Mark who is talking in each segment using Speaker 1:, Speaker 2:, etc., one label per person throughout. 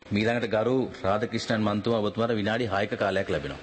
Speaker 1: මීළඟට ගරු රාධකෘෂ්ණන් මන්තුමා ඔබතුමාට විනාඩි 6ක කාලයක් ලැබෙනවා.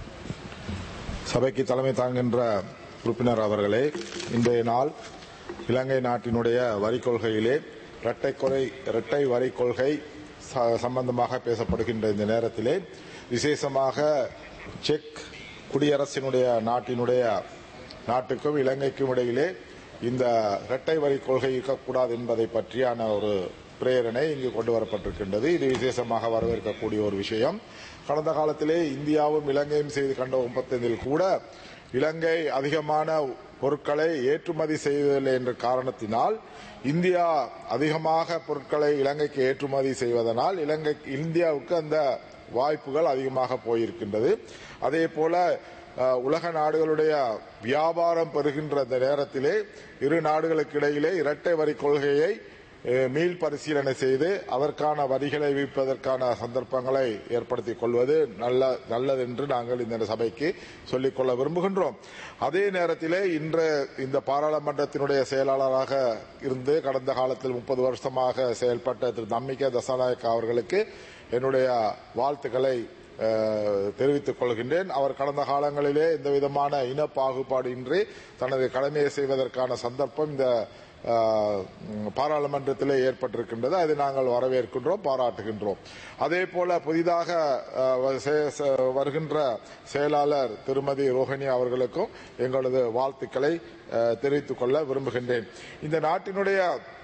Speaker 2: சபைக்கு தலைமை தாங்குகின்ற உறுப்பினர் அவர்களே இன்றைய நாள் இலங்கை நாட்டினுடைய வரி கொள்கையிலே இரட்டை கொலை இரட்டை வரி கொள்கை ச- சம்பந்தமாக பேசப்படுகின்ற இந்த நேரத்திலே விசேஷமாக செக் குடியரசினுடைய நாட்டினுடைய நாட்டுக்கும் இலங்கைக்கும் இடையிலே இந்த இரட்டை வரி கொள்கை இருக்கக்கூடாது என்பதை பற்றியான ஒரு பிரேரணை இங்கு கொண்டு வரப்பட்டிருக்கின்றது இது விசேஷமாக வரவேற்கக்கூடிய ஒரு விஷயம் கடந்த காலத்திலே இந்தியாவும் இலங்கையும் செய்து கண்ட ஒப்பந்தத்தில் கூட இலங்கை அதிகமான பொருட்களை ஏற்றுமதி செய்வதில்லை என்ற காரணத்தினால் இந்தியா அதிகமாக பொருட்களை இலங்கைக்கு ஏற்றுமதி செய்வதனால் இலங்கை இந்தியாவுக்கு அந்த வாய்ப்புகள் அதிகமாக போயிருக்கின்றது அதே போல அஹ், உலக நாடுகளுடைய வியாபாரம் பெறுகின்ற இந்த நேரத்திலே இரு நாடுகளுக்கு இடையிலே இரட்டை வரி கொள்கையை அஹ், மீள் பரிசீலனை செய்து அதற்கான வரிகளை விதிப்பதற்கான சந்தர்ப்பங்களை ஏற்படுத்திக் கொள்வது நல்ல நல்லது என்று நாங்கள் இந்த சபைக்கு சொல்லிக்கொள்ள விரும்புகின்றோம் அதே நேரத்திலே இன்று இந்த பாராளுமன்றத்தினுடைய செயலாளராக இருந்து கடந்த காலத்தில் முப்பது வருஷமாக செயல்பட்ட திரு தம்மிக தசாநாயக்க அவர்களுக்கு என்னுடைய வாழ்த்துக்களை அஹ், தெரிவித்துக் கொள்கின்றேன் அவர் கடந்த காலங்களிலே எந்த விதமான இன பாகுபாடு இன்றி தனது கடமையை செய்வதற்கான சந்தர்ப்பம் இந்த அஹ், ம், பாராளுமன்றத்திலே ஏற்பட்டிருக்கின்றது அதை நாங்கள் வரவேற்கின்றோம் பாராட்டுகின்றோம் அதே போல புதிதாக அஹ், வ- செ- செ- வருகின்ற செயலாளர் திருமதி ரோஹிணி அவர்களுக்கும் எங்களது வாழ்த்துக்களை அஹ், தெரிவித்துக் கொள்ள விரும்புகின்றேன் இந்த நாட்டினுடைய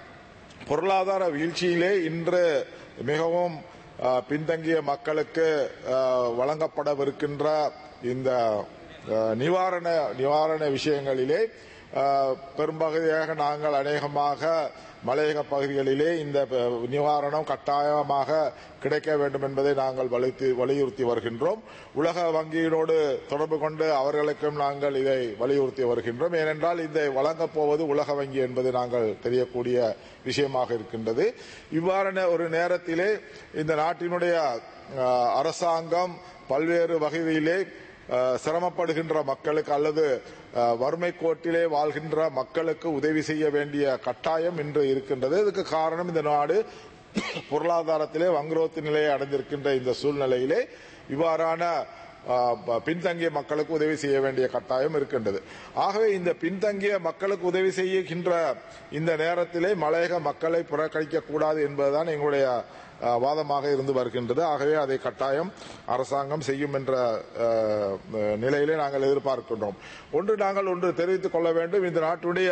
Speaker 2: பொருளாதார வீழ்ச்சியிலே இன்று மிகவும் அஹ், பின்தங்கிய மக்களுக்கு அஹ், வழங்கப்படவிருக்கின்ற இந்த அஹ், நிவாரண நிவாரண விஷயங்களிலே அஹ், பெரும்பகுதியாக நாங்கள் அநேகமாக மலையக பகுதிகளிலே இந்த ப- நிவாரணம் கட்டாயமாக கிடைக்க வேண்டும் என்பதை நாங்கள் வலியுறுத்தி வலியுறுத்தி வருகின்றோம் உலக வங்கியினோடு தொடர்பு கொண்டு அவர்களுக்கும் நாங்கள் இதை வலியுறுத்தி வருகின்றோம் ஏனென்றால் இதை வழங்கப் போவது உலக வங்கி என்பது நாங்கள் தெரியக்கூடிய விஷயமாக இருக்கின்றது இவ்வாறான ஒரு நேரத்திலே இந்த நாட்டினுடைய அஹ், அரசாங்கம் பல்வேறு வகையிலே அஹ், சிரமப்படுகின்ற மக்களுக்கு அல்லது அஹ், வறுமை கோட்டிலே வாழ்கின்ற மக்களுக்கு உதவி செய்ய வேண்டிய கட்டாயம் இன்று இருக்கின்றது இதுக்கு காரணம் இந்த நாடு பொருளாதாரத்திலே வங்குரோத்து நிலையை அடைந்திருக்கின்ற இந்த சூழ்நிலையிலே இவ்வாறான அஹ், ப- பின்தங்கிய மக்களுக்கு உதவி செய்ய வேண்டிய கட்டாயம் இருக்கின்றது ஆகவே இந்த பின்தங்கிய மக்களுக்கு உதவி செய்கின்ற இந்த நேரத்திலே மலையக மக்களை புறக்கணிக்க கூடாது என்பதுதான் எங்களுடைய அஹ், வாதமாக இருந்து வருகின்றது ஆகவே அதை கட்டாயம் அரசாங்கம் செய்யும் என்ற அஹ், நிலையிலே நாங்கள் எதிர்பார்க்கின்றோம் ஒன்று நாங்கள் ஒன்று தெரிவித்துக் கொள்ள வேண்டும் இந்த நாட்டுடைய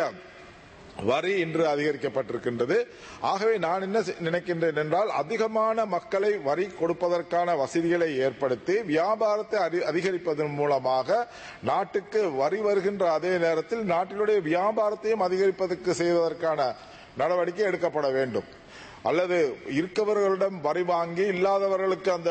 Speaker 2: வரி இன்று அதிகரிக்கப்பட்டிருக்கின்றது ஆகவே நான் என்ன செ- நினைக்கின்றேன் என்றால் அதிகமான மக்களை வரி கொடுப்பதற்கான வசதிகளை ஏற்படுத்தி வியாபாரத்தை அதி- அதிகரிப்பதன் மூலமாக நாட்டுக்கு வரி வருகின்ற அதே நேரத்தில் நாட்டினுடைய வியாபாரத்தையும் அதிகரிப்பதற்கு செய்வதற்கான நடவடிக்கை எடுக்கப்பட வேண்டும் அல்லது இருக்கவர்களிடம் வரி வாங்கி இல்லாதவர்களுக்கு அந்த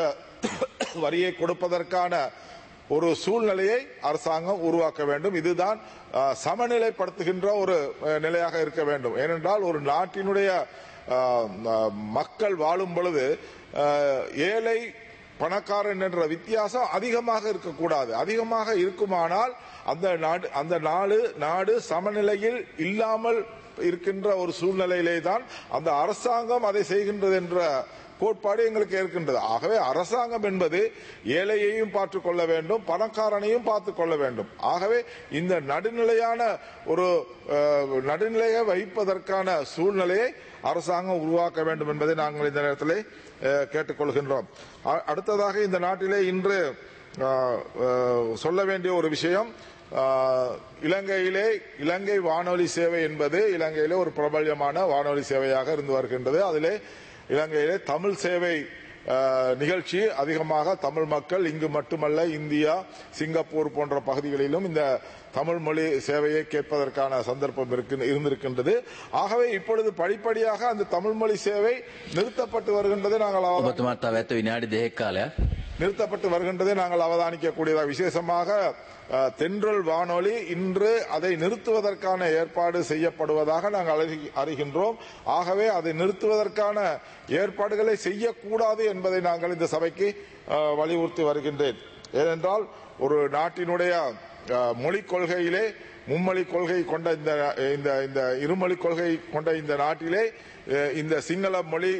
Speaker 2: வரியை கொடுப்பதற்கான ஒரு சூழ்நிலையை அரசாங்கம் உருவாக்க வேண்டும் இதுதான் அஹ், சமநிலைப்படுத்துகின்ற ஒரு அஹ், நிலையாக இருக்க வேண்டும் ஏனென்றால் ஒரு நாட்டினுடைய அஹ், அஹ், மக்கள் வாழும் பொழுது அஹ், ஏழை பணக்காரன் என்ற வித்தியாசம் அதிகமாக இருக்கக்கூடாது அதிகமாக இருக்குமானால் அந்த நாடு அந்த நாடு நாடு சமநிலையில் இல்லாமல் இருக்கின்ற ஒரு சூழ்நிலையிலே தான் அந்த அரசாங்கம் அதை செய்கின்றது என்ற கோட்பாடு எங்களுக்கு இருக்கின்றது ஆகவே அரசாங்கம் என்பது ஏழையையும் பார்த்துக் கொள்ள வேண்டும் பணக்காரனையும் பார்த்துக் கொள்ள வேண்டும் ஆகவே இந்த நடுநிலையான ஒரு அஹ், நடுநிலையை வைப்பதற்கான சூழ்நிலையை அரசாங்கம் உருவாக்க வேண்டும் என்பதை நாங்கள் இந்த நேரத்தில் அஹ், கேட்டுக்கொள்கின்றோம் அ- அடுத்ததாக இந்த நாட்டிலே இன்று அஹ், அஹ், சொல்ல வேண்டிய ஒரு விஷயம் அஹ், இலங்கையிலே இலங்கை வானொலி சேவை என்பது இலங்கையிலே ஒரு பிரபல்யமான வானொலி சேவையாக இருந்து வருகின்றது அதிலே இலங்கையிலே தமிழ் சேவை அஹ், நிகழ்ச்சி அதிகமாக தமிழ் மக்கள் இங்கு மட்டுமல்ல இந்தியா சிங்கப்பூர் போன்ற பகுதிகளிலும் இந்த தமிழ் மொழி சேவையை கேட்பதற்கான சந்தர்ப்பம் இருக்கு- இருந்திருக்கின்றது ஆகவே இப்பொழுது படிப்படியாக அந்த தமிழ் மொழி சேவை நிறுத்தப்பட்டு வருகின்றதை நாங்கள் அவதானிக்கிறோம்.
Speaker 1: ඔබතුමාට තව ඇත්ත විනාඩි දෙකක් කාලයක්.
Speaker 2: நிறுத்தப்பட்டு வருகின்றதை நாங்கள் அவதானிக்கக்கூடியதாக விசேஷமாக அஹ், தென்றல் வானொலி இன்று அதை நிறுத்துவதற்கான ஏற்பாடு செய்யப்படுவதாக நாங்கள் அறி- அறிகின்றோம் ஆகவே அதை நிறுத்துவதற்கான ஏற்பாடுகளை செய்யக்கூடாது என்பதை நாங்கள் இந்த சபைக்கு அஹ், வலியுறுத்தி வருகின்றேன் ஏனென்றால் ஒரு நாட்டினுடைய அஹ், மொழிக் கொள்கையிலே மும்மொழி கொள்கை கொண்ட இந்த இந்த இந்த இருமொழி கொள்கை கொண்ட இந்த நாட்டிலே அஹ், இந்த சிங்கள மொழி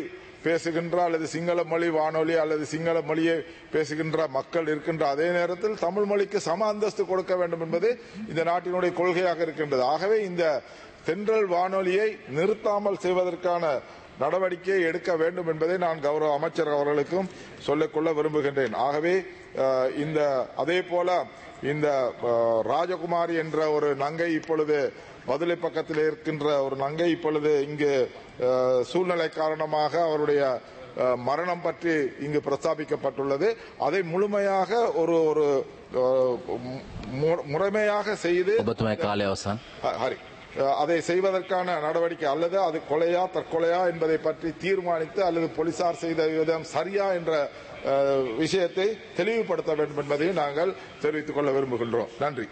Speaker 2: பேசுகின்ற அல்லது சிங்கள மொழி வானொலி அல்லது சிங்கள மொழியை பேசுகின்ற மக்கள் இருக்கின்ற அதே நேரத்தில் தமிழ் மொழிக்கு சம அந்தஸ்து கொடுக்க வேண்டும் என்பது இந்த நாட்டினுடைய கொள்கையாக இருக்கின்றது ஆகவே இந்த தென்றல் வானொலியை நிறுத்தாமல் செய்வதற்கான நடவடிக்கையை எடுக்க வேண்டும் என்பதை நான் கௌரவ அமைச்சர் அவர்களுக்கும் சொல்லிக்கொள்ள விரும்புகின்றேன் ஆகவே அஹ், இந்த அதே போல இந்த அஹ், ராஜகுமாரி என்ற ஒரு நங்கை இப்பொழுது மதுரை பக்கத்தில் இருக்கின்ற ஒரு நங்கை இப்பொழுது இங்கு அஹ், சூழ்நிலை காரணமாக அவருடைய அஹ், மரணம் பற்றி இங்கு பிரஸ்தாபிக்கப்பட்டுள்ளது அதை முழுமையாக ஒரு ஒரு அஹ், மு- முறைமையாக செய்து
Speaker 1: ඔබතුමයි කාලය අවසන්
Speaker 2: ஹ- ஹரி அஹ் அதை செய்வதற்கான நடவடிக்கை அல்லது அது கொலையா தற்கொலையா என்பதை பற்றி தீர்மானித்து அல்லது போலீசார் செய்த விதம் சரியா என்ற அஹ், விஷயத்தை தெளிவுபடுத்த வேண்டும் என்பதையும் நாங்கள் தெரிவித்துக் கொள்ள விரும்புகின்றோம் நன்றி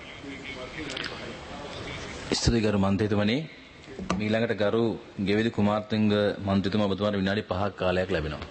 Speaker 1: ස්තුති ගරු මන්ත්‍රීතුමනි මීළඟට ගරු ගෙවිලි කුමාර්තුංග මන්ත්‍රීතුමා ඔබතුමාට විනාඩි 5ක් කාලයක් ලැබෙනවා.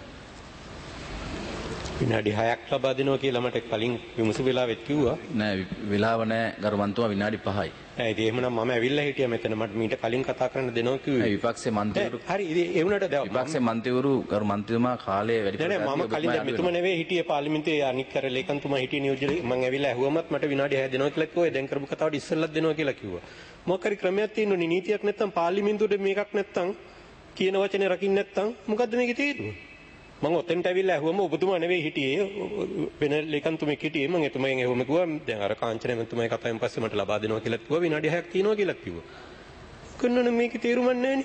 Speaker 3: විනාඩි 6ක් ලබා දෙනවා කියලා මට කලින් විමසු වෙලාවෙත් කිව්වා.
Speaker 1: නෑ වි- වෙලාව නෑ ගරු මන්ත්‍රීතුමා විනාඩි 5යි.
Speaker 3: නෑ ඉතින් එහෙමනම් මම ඇවිල්ලා හිටියා මෙතන මට මීට කලින් කතා කරන්න දෙනවා
Speaker 1: නෑ
Speaker 3: කිව්වේ.
Speaker 1: විපක්ෂයේ මන්ත්‍රීවරු
Speaker 3: නෑ, හරි ඉතින් ඒ වුණාට දැන්
Speaker 1: විපක්ෂයේ මන්ත්‍රීවරු ගරු මන්ත්‍රීතුමා කාලය වැඩි
Speaker 3: නෑ නෑ මම කලින් දැන් මෙතුම නෙවෙයි හිටියේ පාර්ලිමේන්තුවේ අනික් කර ලේකම්තුමා හිටියේ නියෝජ්‍ය මම ඇවිල්ලා ඇහුවමත් මට විනාඩි 6 දෙනවා කියලා කිව්වා. දැන් කරපු කතාවට ඉස්සෙල්ලත් දෙනවා කියලා කිව්වා. මොකක් හරි ක්‍රමයක් තියෙනවනේ නීතියක් නැත්තම් පාර්ලිමේන්තුවට මේකක් නැත්තම් කියන වචනේ රකින්න නැත්තම් මොකද්ද මේකේ තීරුව? මම ඔතෙන්ට ඇවිල්ලා ඇහුවම ඔබතුමා නෙවෙයි හිටියේ වෙන ලේකම්තුමෙක් හිටියේ මම එතුමගෙන් ඇහුවම කිව්වා දැන් අර කාංචන මෙතුමයි කතාවෙන් පස්සේ මට ලබා දෙනවා කියලා කිව්වා විනාඩි 6ක් තියෙනවා කියලා කිව්වා. කන්නන මේකේ තීරුමක් නැහැනේ.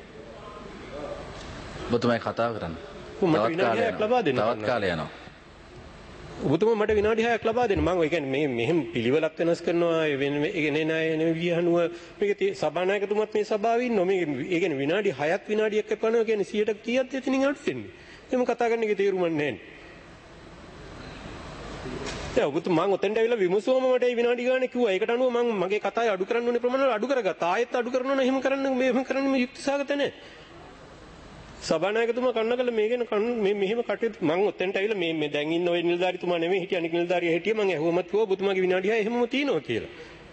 Speaker 1: ඔබතුමයි කතා කරන්න.
Speaker 3: මට
Speaker 1: තවත්
Speaker 3: විනාඩි
Speaker 1: කාලය
Speaker 3: හයක් ලබා දෙන්න
Speaker 1: යනවා. තවත්
Speaker 3: කන්න.
Speaker 1: කාලය යනවා.
Speaker 3: ඔබතුමා මට විනාඩි 6ක් ලබා දෙන්න. මම ඒ කියන්නේ මේ මෙහෙම පිළිවෙලක් වෙනස් කරනවා ඒ වෙන ඒ නේ නෑ නේ විහනුව මේක තේ- සභානායකතුමත් මේ සභාවේ ඉන්නවා. මේ ඒ කියන්නේ විනාඩි 6ක් විනාඩියක් එපනවා කියන්නේ 100ට කීයක්ද එතනින් අඩු වෙන්නේ. එහෙම කතා කරන්න එකේ තේරුමක් නැහැ. දැන් ඔබතුමා මම ඔතෙන්ට ඇවිල්ලා විමසුවම මට ඒ විනාඩි ගානේ කිව්වා. ඒකට අනුව මම මගේ කතාවේ අඩු කරන්න ඕනේ ප්‍රමාණය අඩු කරගත්තා. ආයෙත් අඩු කරනවා නම් එහෙම කරන්න මෙහෙම කරන්න මේ යුක්තිසහගත නැහැ. සභානායකතුමා කන්න කළ මේ ගැන කන්න මේ මෙහෙම කටයුතු මම ඔතෙන්ට ඇවිල්ලා මේ මේ දැන් ඉන්න ওই නිලධාරිතුමා නෙමෙයි හිටිය අනික නිලධාරියා හිටියේ මම ඇහුවමත් කිව්වා ඔබතුමාගේ විනාඩි 6 එහෙමම තියෙනවා කියලා.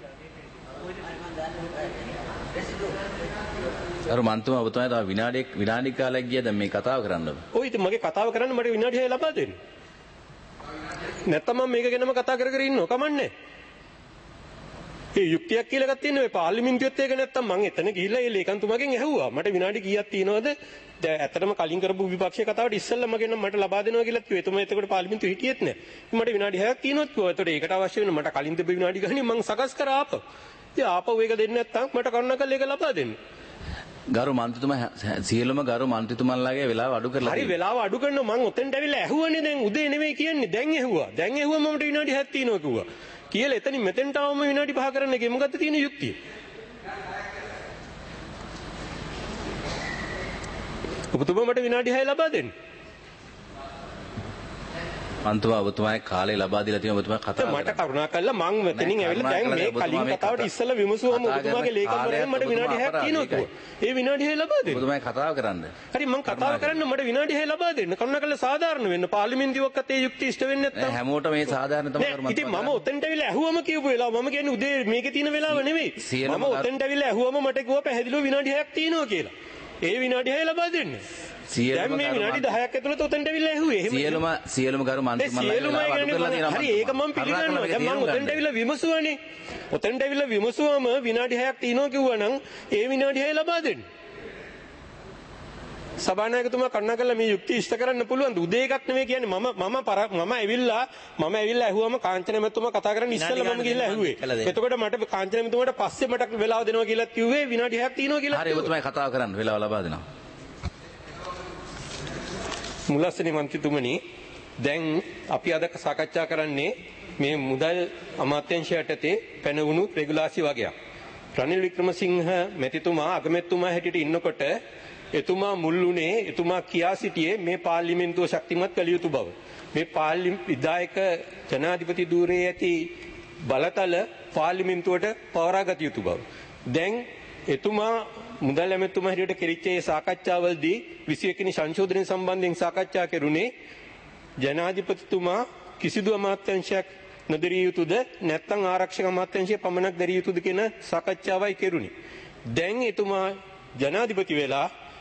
Speaker 1: ගරු මන්ත්‍රීතුමා ඔබතුමායි තව විනාඩියක් විනාඩි කාලයක් ගියා දැන් මේ කතාව කරන්න.
Speaker 3: ඔය ඉතින් මගේ කතාව කරන්න මට විනාඩි 6 ලබා දෙන්න. නැත්තම් මම මේක ගැනම කතා කර කර ඉන්නව කමන්නේ. ඒ යුක්තියක් කියලා එකක් තියෙනවා මේ පාර්ලිමේන්තුවෙත් ඒක නැත්තම් මම එතන ගිහිල්ලා ඒ ලේකම්තුමාගෙන් ඇහුවා. මට විනාඩි කීයක් තියෙනවද? දැන් ඇත්තටම කලින් කරපු විපක්ෂයේ කතාවට ඉස්සෙල්ලා මගේ නම් මට ලබා දෙනවා කියලා කිව්වා. එතුමා එතකොට පාර්ලිමේන්තුවේ හිටියෙත් නෑ. මට විනාඩි 6ක් තියෙනවා කිව්වා. එතකොට ඒකට අවශ්‍ය වෙන මට කලින් තිබ්බ විනාඩි ගානේ මම සකස් කරා ආපහු. ඉතින් ආපහු ඒක දෙන්නේ නැත්තම් මට කරුණාකරලා ඒක ලබා දෙන්න.
Speaker 1: ගරු මන්ත්‍රීතුමා හැ- සියලුම ගරු මන්ත්‍රීතුමන්ලාගේ වෙලාව අඩු කරලා
Speaker 3: හරි
Speaker 1: තියෙනවා.
Speaker 3: වෙලාව අඩු කරන මං ඔතෙන්ට ඇවිල්ලා ඇහුවනේ දැන් උදේ නෙමෙයි කියන්නේ දැන් ඇහුවා දැන් ඇහුවම මට විනාඩි 70 තියෙනවා කිව්වා කියලා එතනින් මෙතෙන්ට ආවම විනාඩි 5 කරන්න එකේ මොකද්ද තියෙන යුක්තිය ඔබතුමා මට විනාඩි 6 ලබා දෙන්න
Speaker 1: මන්ත්‍රීතුමා ඔබතුමායි කාලය ලබා දීලා තියෙනවා ඔබතුමා කතා
Speaker 3: දැන් මට
Speaker 1: කරන්න.
Speaker 3: කරුණා කළා මං මෙතනින්
Speaker 1: නෑ,
Speaker 3: ඇවිල්ලා දැන් මේ
Speaker 1: කරුණා
Speaker 3: කලින්
Speaker 1: කළා
Speaker 3: කතාවට
Speaker 1: ඔබතුමා
Speaker 3: ඉස්සෙල්ලා විමසුවම
Speaker 1: කතා කරන
Speaker 3: ඔබතුමාගේ ලේකම්වරයාගෙන් මට
Speaker 1: කාලයත්
Speaker 3: විනාඩි 6ක්
Speaker 1: ඔබතුමා
Speaker 3: තියෙනවා කිව්වා ඒ විනාඩි 6 ලබා දෙන්න
Speaker 1: ඔබතුමායි කතාව කරන්න.
Speaker 3: හරි මං කතාව කරන්න මට විනාඩි 6 ලබා දෙන්න කරුණා කළා සාධාරණ වෙන්න පාර්ලිමේන්තුවක්වත් ඒ යුක්තිය ඉෂ්ට වෙන්නේ
Speaker 1: නෑ
Speaker 3: නැත්තම්
Speaker 1: හැමෝටම මේ සාධාරණ තමයි ගරු
Speaker 3: නෑ, ඉතින් මම
Speaker 1: මන්ත්‍රීතුමා.
Speaker 3: ඔතෙන්ට ඇවිල්ලා ඇහුවම කියපු වෙලාව මම කියන්නේ උදේ මේකේ තියෙන වෙලාව නෙවෙයි.
Speaker 1: සියලුම
Speaker 3: මම
Speaker 1: කර-
Speaker 3: ඔතෙන්ට ඇවිල්ලා ඇහුවම මට කිව්වා පැහැදිලිව විනාඩි 6ක් තියෙනවා කියලා. ඒ විනාඩි 6 ලබා දෙන්න.
Speaker 1: සියලුම
Speaker 3: දැන් මේ
Speaker 1: කරු
Speaker 3: විනාඩි
Speaker 1: මන්ත්‍රී-
Speaker 3: 10ක් ඇතුළත ඔතෙන්ට ඇවිල්ලා ඇහුවේ. එහෙම
Speaker 1: සියලුම සියලුම ගරු
Speaker 3: ඒ
Speaker 1: මන්ත්‍රීතුමන්ලාගේ
Speaker 3: සියලුම
Speaker 1: වෙලාව අඩු කරලා තියෙනවා.
Speaker 3: හරි ඒක මම පිළිගන්නවා. දැන් මම ඔතෙන්ට ඇවිල්ලා විමසුවානේ. ඔතෙන්ට ඇවිල්ලා විමසුවම විනාඩි 6ක් තියෙනවා කිව්වනම් ඒ විනාඩි 6 ලබා දෙන්න. සභානායකතුමා කරුණා කරලා මේ යුක්ති ඉෂ්ට කරන්න පුළුවන් උදේ එකක් නෙවෙයි කියන්නේ මම මම පර- මම ඇවිල්ලා මම ඇවිල්ලා ඇහුවම කාංචන මැතිතුමා කතා කරන්න ඉස්සෙල්ලා මම ගිහිල්ලා ඇහුවේ එතකොට මට කාංචන මැතිතුමාට පස්සේ මට වෙලාව දෙනවා කියලා කිව්වේ විනාඩි 6ක් තියෙනවා කියලා
Speaker 1: හරි
Speaker 3: කිව්වා.
Speaker 1: ඔබතුමායි කතාව කරන්න වෙලාව ලබා දෙනවා.
Speaker 3: මුලස්සනි මන්ත්‍රීතුමනි දැන් අපි අද සාකච්ඡා කරන්නේ මේ මුදල් අමාත්‍යංශය යටතේ පැනවුණු රෙගුලාසි වගයක්. රනිල් වික්‍රමසිංහ මැතිතුමා අගමැතිතුමා හැටියට ඉන්නකොට එතුමා මුල් වුණේ එතුමා කියා සිටියේ මේ පාර්ලිමේන්තුව ශක්තිමත් කළ යුතු බව. මේ පාර්ලි විධායක ජනාධිපති ධූරයේ ඇති බලතල පාර්ලිමේන්තුවට පවරාගත යුතු බව. දැන් එතුමා මුදල් ඇමතුමා හැටියට කෙරිච්ච ඒ සාකච්ඡාවලදී 21 වෙනි සංශෝධනය සම්බන්ධයෙන් සාකච්ඡා කෙරුණේ ජනාධිපතිතුමා කිසිදු අමාත්‍යංශයක් නොදරිය යුතුද නැත්නම් ආරක්ෂක අමාත්‍යංශය පමණක් දරිය යුතුද කියන සාකච්ඡාවයි කෙරුණේ. දැන් එතුමා ජනාධිපති වෙලා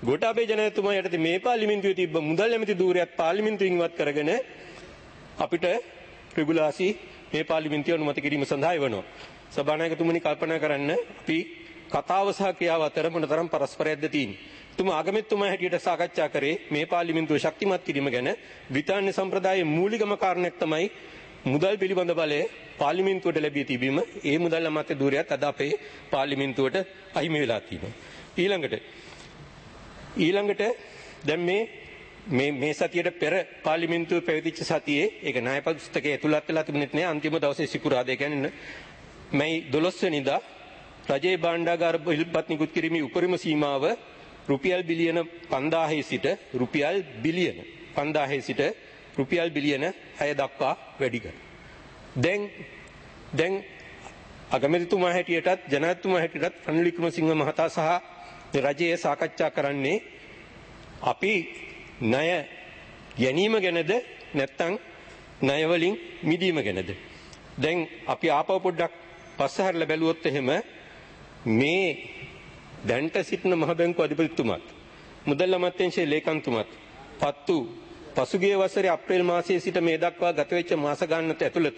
Speaker 3: ගෝඨාභය ජනාධිපතිතුමා යටතේ මේ පාර්ලිමේන්තුවේ තිබ්බ මුදල් ඇමති ධූරයත් පාර්ලිමේන්තුවෙන් ඉවත් කරගෙන අපිට රෙගුලාසි මේ පාර්ලිමේන්තුව අනුමත කිරීම සඳහා එවනවා. සභානායකතුමනි කල්පනා කරන්න අපි කතාව සහ ක්‍රියාව අතර මොනතරම් පරස්පරයක්ද තියෙන්නේ. තුමා ආගමෙතුමා හැටියට සාකච්ඡා කරේ මේ පාර්ලිමේන්තුව ශක්තිමත් කිරීම ගැන බ්‍රිතාන්‍ය සම්ප්‍රදායේ මූලිකම කාරණයක් තමයි මුදල් පිළිබඳ බලය පාර්ලිමේන්තුවට ලැබී තිබීම. ඒ මුදල් අමාත්‍ය ධූරයත් අද අපේ පාර්ලිමේන්තුවට අහිමි වෙලා තියෙනවා. ඊළඟට ඊළඟට දැන් මේ මේ මේ සතියට පෙර පාර්ලිමේන්තුව පැවතිච්ච සතියේ ඒක ණය පුස්තකයේ ඇතුළත් වෙලා තිබුණෙත් නෑ අන්තිම දවසේ සිකුරාදා කියන්නේ මැයි 12 වෙනිදා රජයේ භාණ්ඩාගාර බිල්පත් නිකුත් කිරීමේ උපරිම සීමාව රුපියල් බිලියන 5000 සිට රුපියල් බිලියන 5000 සිට රුපියල් බිලියන 6 දක්වා වැඩි කරා. දැන් දැන් අගමැතිතුමා හැටියටත් ජනාධිපතිතුමා හැටියටත් රනිල් වික්‍රමසිංහ මහතා සහ රජයේ සාකච්ඡා කරන්නේ අපි ණය ගැනීම ගැනද නැත්නම් ණය වලින් මිදීම ගැනද දැන් අපි ආපහු පොඩ්ඩක් පස්සහැරලා බැලුවොත් එහෙම මේ දැන්ට සිටින මහ බැංකු අධිපතිතුමත් මුදල් අමාත්‍යාංශයේ ලේකම්තුමත් පත්තු පසුගිය වසරේ අප්‍රේල් මාසයේ සිට මේ දක්වා ගත වෙච්ච මාස ගන්නත ඇතුළත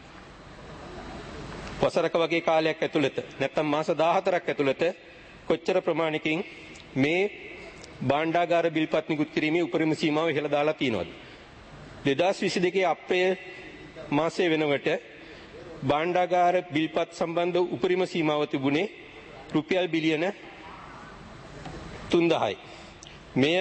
Speaker 3: වසරක වගේ කාලයක් ඇතුළත නැත්නම් මාස 14ක් ඇතුළත කොච්චර ප්‍රමාණිකින් මේ භාණ්ඩාගාර බිල්පත් නිකුත් කිරීමේ උපරිම සීමාව ඉහළ දාලා තියෙනවද 2022 අප්‍රේල් මාසයේ වෙනකොට භාණ්ඩාගාර බිල්පත් සම්බන්ධ උපරිම සීමාව තිබුණේ රුපියල් බිලියන 3000යි. මෙය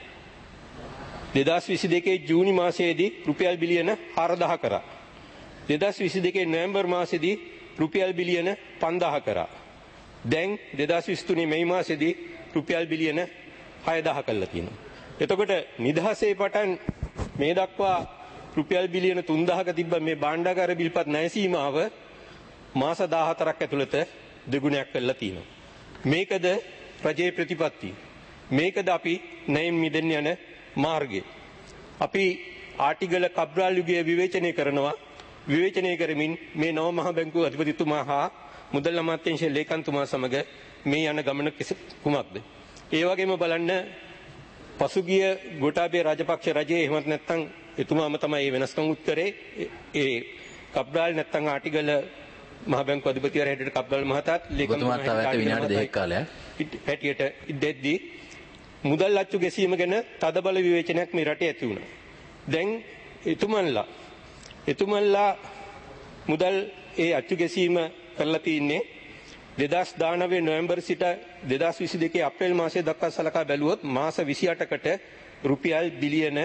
Speaker 3: 2022 ජූනි මාසයේදී රුපියල් බිලියන 4000 කරා. 2022 නොවැම්බර් මාසයේදී රුපියල් බිලියන 5000 කරා. දැන් 2023 මැයි මාසයේදී රුපියල් බිලියන 6000 කළා තියෙනවා. එතකොට නිදහසේ පටන් මේ දක්වා රුපියල් බිලියන 3000ක තිබ්බ මේ භාණ්ඩාගාර බිල්පත් ණය සීමාව මාස 14ක් ඇතුළත දෙගුණයක් කරලා තියෙනවා. මේකද රජයේ ප්‍රතිපත්තිය. මේකද අපි ණයෙන් මිදෙන්න යන මාර්ගය. අපි ආටිගල කබ්‍රාල් යුගයේ විවේචනය කරනවා. විවේචනය කරමින් මේ නව මහ බැංකුව අධිපතිතුමා හා මුදල් අමාත්‍යාංශයේ ලේකම්තුමා සමග මේ යන ගමන කුමක්ද? ඒ වගේම බලන්න පසුගිය ගෝඨාභය රාජපක්ෂ රජයේ එහෙමත් නැත්නම් එතුමාම තමයි මේ වෙනස්කම් උත්තරේ ඒ කබ්‍රාල් නැත්නම් ආටිගල මහ බැංකුව අධිපතිවරයා හැටියට කබ්‍රාල් මහතාත් ලේකම්
Speaker 1: ඔබතුමාත් තව ඇත විනාඩි දෙකක් කාලයක්.
Speaker 3: හැටියට ඉද්දෙද්දී මුදල් අච්චු ගැසීම ගැන තදබල විවේචනයක් මේ රටේ ඇති වුණා. දැන් එතුමන්ලා එතුමන්ලා මුදල් ඒ අච්චු ගැසීම කරලා තින්නේ 2019 නොවැම්බර් සිට 2022 අප්‍රේල් මාසයේ දක්වා සලකා බැලුවොත් මාස 28කට රුපියල් බිලියන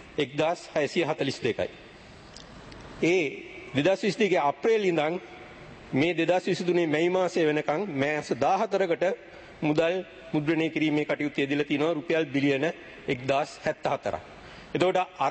Speaker 3: 1642යි. ඒ 2022 අප්‍රේල් ඉඳන් මේ 2023 මැයි මාසයේ වෙනකන් මාස 14කට මුදල් මුද්‍රණය කිරීමේ කටයුතු යෙදලා තිනවා රුපියල් බිලියන 1074ක්. එතකොට අර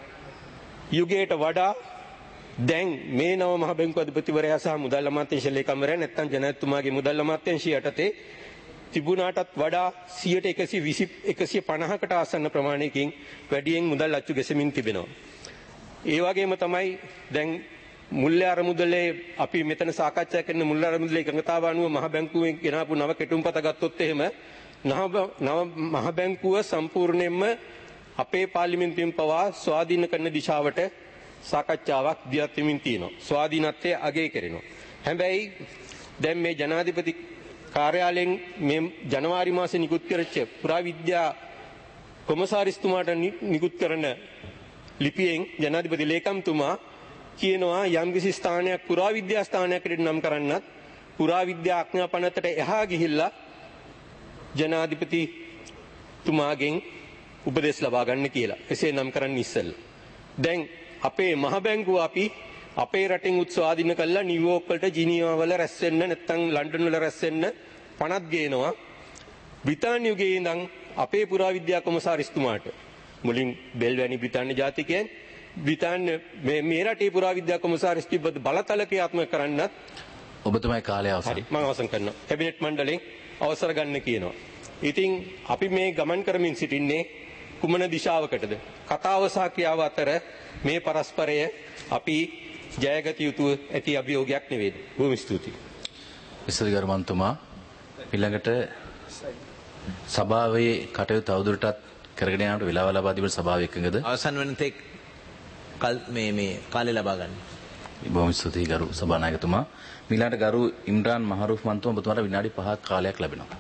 Speaker 3: යුගයට වඩා දැන් මේ නව මහ බැංකුව අධිපතිවරයා සහ මුදල් අමාත්‍යාංශ ලේකම්වරයා නැත්නම් ජනාධිපතිතුමාගේ මුදල් අමාත්‍යාංශය යටතේ තිබුණාටත් වඩා 120 150කට ආසන්න ප්‍රමාණයකින් වැඩියෙන් මුදල් අච්චු ගැසෙමින් තිබෙනවා. ඒ වගේම තමයි දැන් මුල්‍ය අරමුදලේ අපි මෙතන සාකච්ඡා කරන මුල්‍ය අරමුදලේ එකඟතාව අනුව මහ බැංකුවෙන් ගෙනාපු නව කෙටුම්පත ගත්තොත් එහෙම නව නව මහ බැංකුව සම්පූර්ණයෙන්ම අපේ පාර්ලිමේන්තුවෙන් පවා ස්වාධීන කරන දිශාවට සාකච්ඡාවක් දියත් වෙමින් තියෙනවා. ස්වාධීනත්වය අගය කරනවා. හැබැයි දැන් මේ ජනාධිපති කාර්යාලයෙන් මේ ජනවාරි මාසේ නිකුත් කරච්ච පුරාවිද්‍යා කොමසාරිස්තුමාට නිකුත් කරන ලිපියෙන් ජනාධිපති ලේකම්තුමා කියනවා යම්කිසි ස්ථානයක් පුරාවිද්‍යා ස්ථානයකට නම් කරන්නත් පුරාවිද්‍යා ආඥා පනතට එහා ගිහිල්ලා ජනාධිපති තුමාගෙන් උපදෙස් ලබා ගන්න කියලා. එසේ නම් කරන්න ඉස්සෙල්ලා. දැන් අපේ මහ බැංකුව අපි අපේ රටින් උත්ස්වාධීන කළා නිව්යෝක් වලට ජිනීවා වල රැස් වෙන්න නැත්නම් ලන්ඩන් වල රැස් වෙන්න පනත් ගේනවා. බ්‍රිතාන්‍ය යුගයේ ඉඳන් අපේ පුරාවිද්‍යා කොමසාරිස්තුමාට මුලින් බෙල් වැනි බ්‍රිතාන්‍ය ජාතිකයන් බ්‍රිතාන්‍ය මේ මේ රටේ පුරාවිද්‍යා කොමසාරිස් තිබ්බත් බලතල ක්‍රියාත්මක කරන්නත්
Speaker 1: ඔබතුමායි කාලය අවසන්.
Speaker 3: හරි මම අවසන් කරනවා. කැබිනට් මණ්ඩලයෙන් අවසර ගන්න කියනවා. ඉතින් අපි මේ ගමන් කරමින් සිටින්නේ කුමන දිශාවකටද? කතාව සහ ක්‍රියාව අතර මේ පරස්පරය අපි ජයගත යුතු ඇති අභියෝගයක් නෙවෙයි. බොහොම ස්තුතියි.
Speaker 1: විසල් ගරුමන්තුමා ඊළඟට සභාවේ කටයුතු තවදුරටත් කරගෙන යාමට වෙලාව ලබා දීමට සභාව එකඟද?
Speaker 4: අවසන් වන තෙක් කල් මේ මේ කාලය ලබා ගන්න.
Speaker 1: බොහොම ස්තුතියි ගරු සභානායකතුමා. මීළඟට ගරු ඉම්රාන් මහරූෆ් මන්තුමා ඔබතුමාට විනාඩි 5ක් කාලයක් ලැබෙනවා.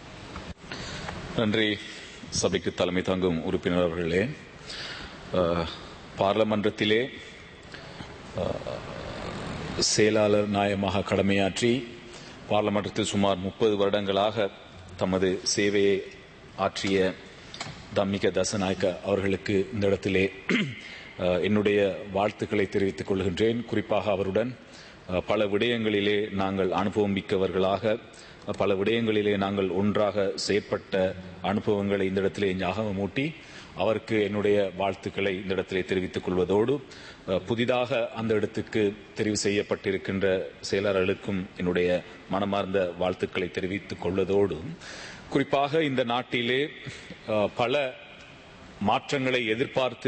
Speaker 5: நன்றி சபைக்கு தலைமை தாங்கும் உறுப்பினர் அவர்களே அஹ், பார்லமன்றத்திலே அஹ், செயலாளர் நாயமாக கடமையாற்றி பார்லமன்றத்தில் சுமார் முப்பது வருடங்களாக தமது சேவையை ஆற்றிய தம்மிக தசநாயக்க அவர்களுக்கு இந்த இடத்திலே அஹ், என்னுடைய வாழ்த்துக்களை தெரிவித்துக் கொள்கின்றேன் குறிப்பாக அவருடன் அஹ், பல விடயங்களிலே நாங்கள் அனுபவம் மிக்கவர்களாக அஹ், பல விடயங்களிலே நாங்கள் ஒன்றாக செயற்பட்ட அனுபவங்களை இந்த இடத்திலே ஞாபகமூட்டி அவருக்கு என்னுடைய வாழ்த்துக்களை இந்த இடத்திலே தெரிவித்துக் கொள்வதோடு அஹ், புதிதாக அந்த இடத்துக்கு தெரிவு செய்யப்பட்டிருக்கின்ற செயலாளர்களுக்கும் என்னுடைய மனமார்ந்த வாழ்த்துக்களை தெரிவித்துக் கொள்வதோடு குறிப்பாக இந்த நாட்டிலே அஹ், பல மாற்றங்களை எதிர்பார்த்து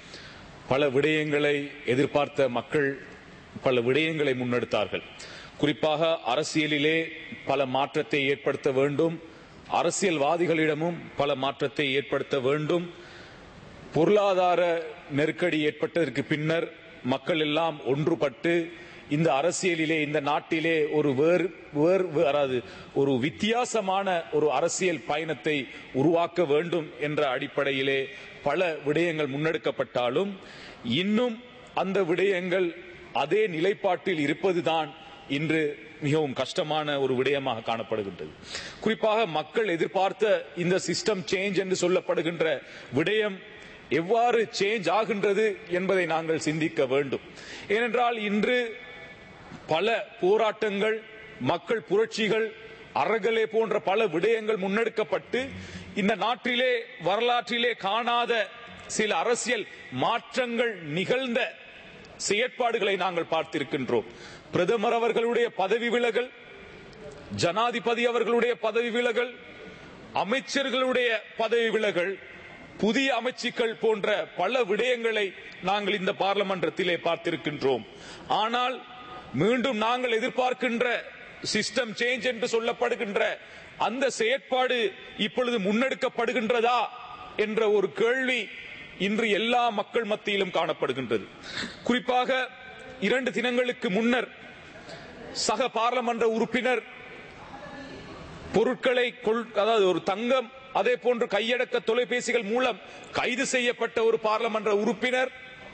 Speaker 5: பல விடயங்களை எதிர்பார்த்த மக்கள் பல விடயங்களை முன்னெடுத்தார்கள் குறிப்பாக அரசியலிலே பல மாற்றத்தை ஏற்படுத்த வேண்டும் அரசியல்வாதிகளிடமும் பல மாற்றத்தை ஏற்படுத்த வேண்டும் பொருளாதார நெருக்கடி ஏற்பட்டதற்கு பின்னர் மக்கள் எல்லாம் ஒன்றுபட்டு இந்த அரசியலிலே இந்த நாட்டிலே ஒரு வேறு வேறு அதாவது ஒரு வித்தியாசமான ஒரு அரசியல் பயணத்தை உருவாக்க வேண்டும் என்ற அடிப்படையிலே பல விடயங்கள் முன்னெடுக்கப்பட்டாலும் இன்னும் அந்த விடயங்கள் அதே நிலைப்பாட்டில் இருப்பதுதான் இன்று மிகவும் கஷ்டமான ஒரு விடயமாக காணப்படுகின்றது குறிப்பாக மக்கள் எதிர்பார்த்த இந்த சிஸ்டம் சேஞ்ச் என்று சொல்லப்படுகின்ற விடயம் எவ்வாறு சேஞ்ச் ஆகின்றது என்பதை நாங்கள் சிந்திக்க வேண்டும் ஏனென்றால் இன்று பல போராட்டங்கள் மக்கள் புரட்சிகள் அறகலே போன்ற பல விடயங்கள் முன்னெடுக்கப்பட்டு இந்த நாட்டிலே வரலாற்றிலே காணாத சில அரசியல் மாற்றங்கள் நிகழ்ந்த செயற்பாடுகளை நாங்கள் பார்த்திருக்கின்றோம் பிரதமர் அவர்களுடைய பதவி விலகல் ஜனாதிபதி அவர்களுடைய பதவி விலகல் அமைச்சர்களுடைய பதவி விலகல் புதிய அமைச்சுக்கள் போன்ற பல விடயங்களை நாங்கள் இந்த பார்லமன்றத்திலே பார்த்திருக்கின்றோம் ஆனால் மீண்டும் நாங்கள் எதிர்பார்க்கின்ற சிஸ்டம் சேஞ்ச் என்று சொல்லப்படுகின்ற அந்த செயற்பாடு இப்பொழுது முன்னெடுக்கப்படுகின்றதா என்ற ஒரு கேள்வி இன்று எல்லா மக்கள் மத்தியிலும் காணப்படுகின்றது குறிப்பாக இரண்டு தினங்களுக்கு முன்னர் சக பாராளுமன்ற உறுப்பினர் பொருட்களை கொள் அதாவது ஒரு தங்கம் அதே போன்று கையடக்க தொலைபேசிகள் மூலம் கைது செய்யப்பட்ட ஒரு பாராளுமன்ற உறுப்பினர்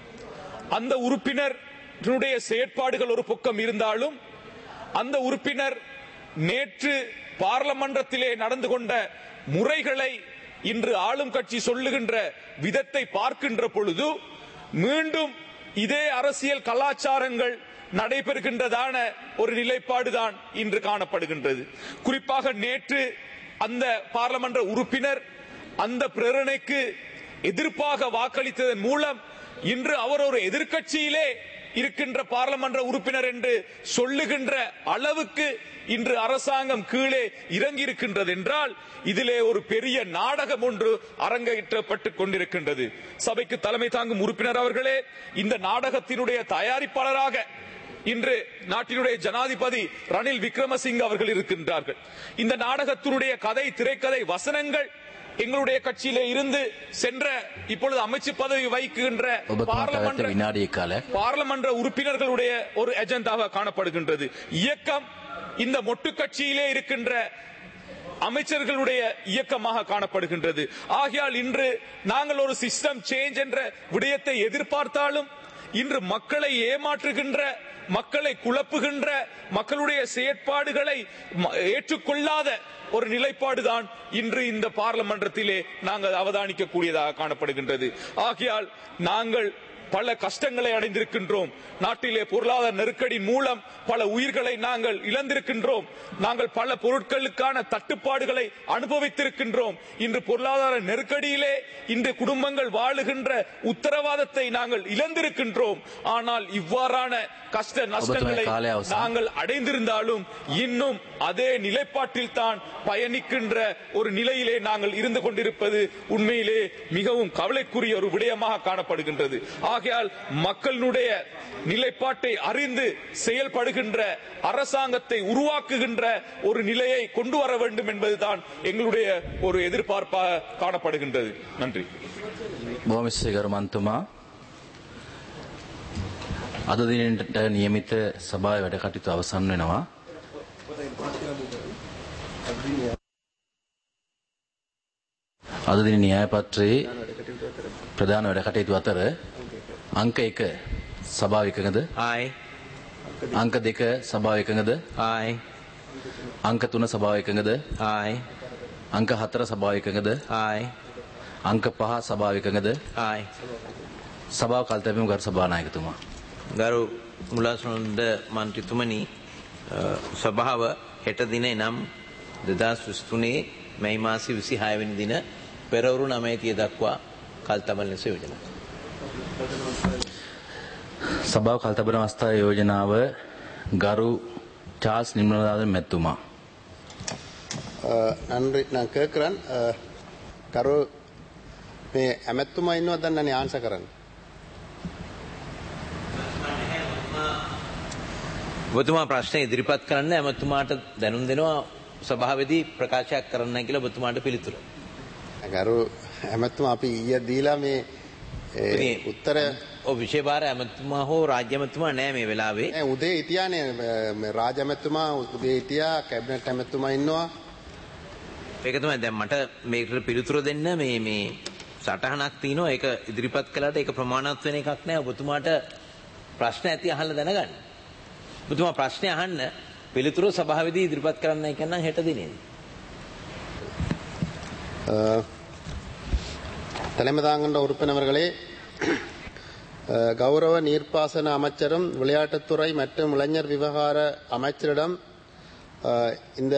Speaker 5: அந்த உறுப்பினருடைய செயற்பாடுகள் ஒரு பக்கம் இருந்தாலும் அந்த உறுப்பினர் நேற்று பார்லமன்றத்திலே நடந்து கொண்ட முறைகளை இன்று ஆளும் கட்சி சொல்லுகின்ற விதத்தை பார்க்கின்ற பொழுது மீண்டும் இதே அரசியல் கலாச்சாரங்கள் நடைபெறுகின்றதான ஒரு நிலைப்பாடுதான் இன்று காணப்படுகின்றது குறிப்பாக நேற்று அந்த பாராளுமன்ற உறுப்பினர் அந்த பிரேரணைக்கு எதிர்ப்பாக வாக்களித்ததன் மூலம் இன்று அவர் ஒரு எதிர்க்கட்சியிலே இருக்கின்ற பாராளுமன்ற உறுப்பினர் என்று சொல்லுகின்ற அளவுக்கு இன்று அரசாங்கம் கீழே இறங்கி இருக்கின்றது என்றால் இதிலே ஒரு பெரிய நாடகம் ஒன்று அரங்கேற்றப்பட்டுக் கொண்டிருக்கின்றது சபைக்கு தலைமை தாங்கும் உறுப்பினர் அவர்களே இந்த நாடகத்தினுடைய தயாரிப்பாளராக இன்று நாட்டினுடைய ஜனாதிபதி ரணில் விக்ரமசிங்க அவர்கள் இருக்கின்றார்கள் இந்த நாடகத்தினுடைய கதை திரைக்கதை வசனங்கள் எங்களுடைய கட்சியிலே இருந்து சென்ற இப்பொழுது அமைச்சு பதவி வகிக்கின்ற
Speaker 1: ඔබතුමාට
Speaker 5: பாராளுமன்ற
Speaker 1: විනාඩි කාලයක්
Speaker 5: பாராளுமன்ற உறுப்பினர்களுடைய ஒரு எஜெண்டாக காணப்படுகின்றது இயக்கம் இந்த மொட்டு கட்சியிலே இருக்கின்ற அமைச்சர்களுடைய இயக்கமாக காணப்படுகின்றது ஆகையால் இன்று நாங்கள் ஒரு சிஸ்டம் சேஞ்ச் என்ற விடயத்தை எதிர்பார்த்தாலும் இன்று மக்களை ஏமாற்றுகின்ற மக்களை குழப்புகின்ற மக்களுடைய செயற்பாடுகளை ம- ஏற்றுக்கொள்ளாத ஒரு நிலைப்பாடுதான் இன்று இந்த பார்லமன்றத்திலே நாங்கள் அவதானிக்க கூடியதாக காணப்படுகின்றது ஆகையால் நாங்கள் பல கஷ்டங்களை அடைந்திருக்கின்றோம் நாட்டிலே பொருளாதார நெருக்கடி மூலம் பல உயிர்களை நாங்கள் இழந்திருக்கின்றோம் நாங்கள் பல பொருட்களுக்கான தட்டுப்பாடுகளை அனுபவித்திருக்கின்றோம் இன்று பொருளாதார நெருக்கடியிலே இன்று குடும்பங்கள் வாழுகின்ற உத்தரவாதத்தை நாங்கள் இழந்திருக்கின்றோம் ஆனால் இவ்வாறான கஷ்ட நஷ்டங்களை
Speaker 1: காலை அவசானம்.
Speaker 5: நாங்கள் அடைந்திருந்தாலும் இன்னும் அதே நிலைப்பாட்டில் தான் பயணிக்கின்ற ஒரு நிலையிலே நாங்கள் இருந்து கொண்டிருப்பது உண்மையிலே மிகவும் கவலைக்குரிய ஒரு விடயமாக காணப்படுகின்றது ஆக ஆகையால் மக்களினுடைய நிலைப்பாட்டை அறிந்து செயல்படுகின்ற அரசாங்கத்தை உருவாக்குகின்ற ஒரு நிலையை கொண்டு வர வேண்டும் என்பதுதான் எங்களுடைய ஒரு எதிர்பார்ப்பாக காணப்படுகின்றது நன்றி
Speaker 1: බොහොම ස්තුතියි ගරු මන්තුමා. අද දිනට නියමිත සභාවේ වැඩ කටයුතු අවසන් වෙනවා. අද දින න්‍යාය පත්‍රයේ ප්‍රධාන වැඩ කටයුතු අතර අංක 1 සභාව එකඟද?
Speaker 4: ආයි
Speaker 1: අංක 2 සභාව එකඟද?
Speaker 4: ආයි
Speaker 1: අංක 3 සභාව එකඟද?
Speaker 4: ආයි
Speaker 1: අංක 4 සභාව එකඟද?
Speaker 4: ආයි
Speaker 1: අංක 5 සභාව එකඟද?
Speaker 4: ආයි
Speaker 1: සභාව කල්තැබීම ගරු සභානායකතුමා.
Speaker 4: ගරු මුලාසුනන්ද මන්ත්‍රීතුමනි අ, සභාව හෙට දින නම් 2023 මැයි මාසයේ 26 වෙනි දින පෙරවරු 9:30 දක්වා කල් තබන ලෙස යෝජනා.
Speaker 1: සභාව කල්තබන අවස්ථාවේ යෝජනාව ගරු චාල්ස් නිම්නදාද මැතිතුමා.
Speaker 6: අ, නன்றி நான் கேட்குறேன் කරු මේ ඇමැත්තුමා ඉන්නවද දන්නනේ ආන්ස කරන්න
Speaker 4: ඔබතුමා ප්‍රශ්න ඉදිරිපත් කරන්න ඇමතුමාට දැනුම් දෙනවා සභාවේදී ප්‍රකාශයක් කරන්න කියලා ඔබතුමාට පිළිතුර.
Speaker 6: ගරු ඇමැත්තුමා අපි ඊය දීලා මේ ඒ,
Speaker 4: ඉතින්
Speaker 6: උත්තර
Speaker 4: ඔව් විශේෂ ඇමතුමා හෝ රාජ්‍ය ඇමතුමා නෑ මේ වෙලාවේ.
Speaker 6: නෑ, උදේ හිටියානේ මේ රාජ ඇමැත්තුමා උදේ හිටියා කැබිනට් ඇමැත්තුමා ඉන්නවා
Speaker 4: ඒක තමයි දැන් මට මේකට පිළිතුර දෙන්න මේ මේ සටහනක් තියෙනවා ඒක ඉදිරිපත් කළාට ඒක ප්‍රමාණවත් වෙන එකක් නෑ ඔබතුමාට ප්‍රශ්න ඇති අහලා දැනගන්න. ඔබතුමා ප්‍රශ්නේ අහන්න පිළිතුර සභාවේදී ඉදිරිපත් කරන්නයි කියන්නම් හෙට දිනේදී.
Speaker 6: அஹ், தலைமை தாங்கண்ட உறுப்பினர்களே அஹ், கௌரவ நீர்ப்பாசன அமைச்சரும் விளையாட்டுத்துறை மற்றும் இளைஞர் விவகார அமைச்சரிடம் அஹ், இந்த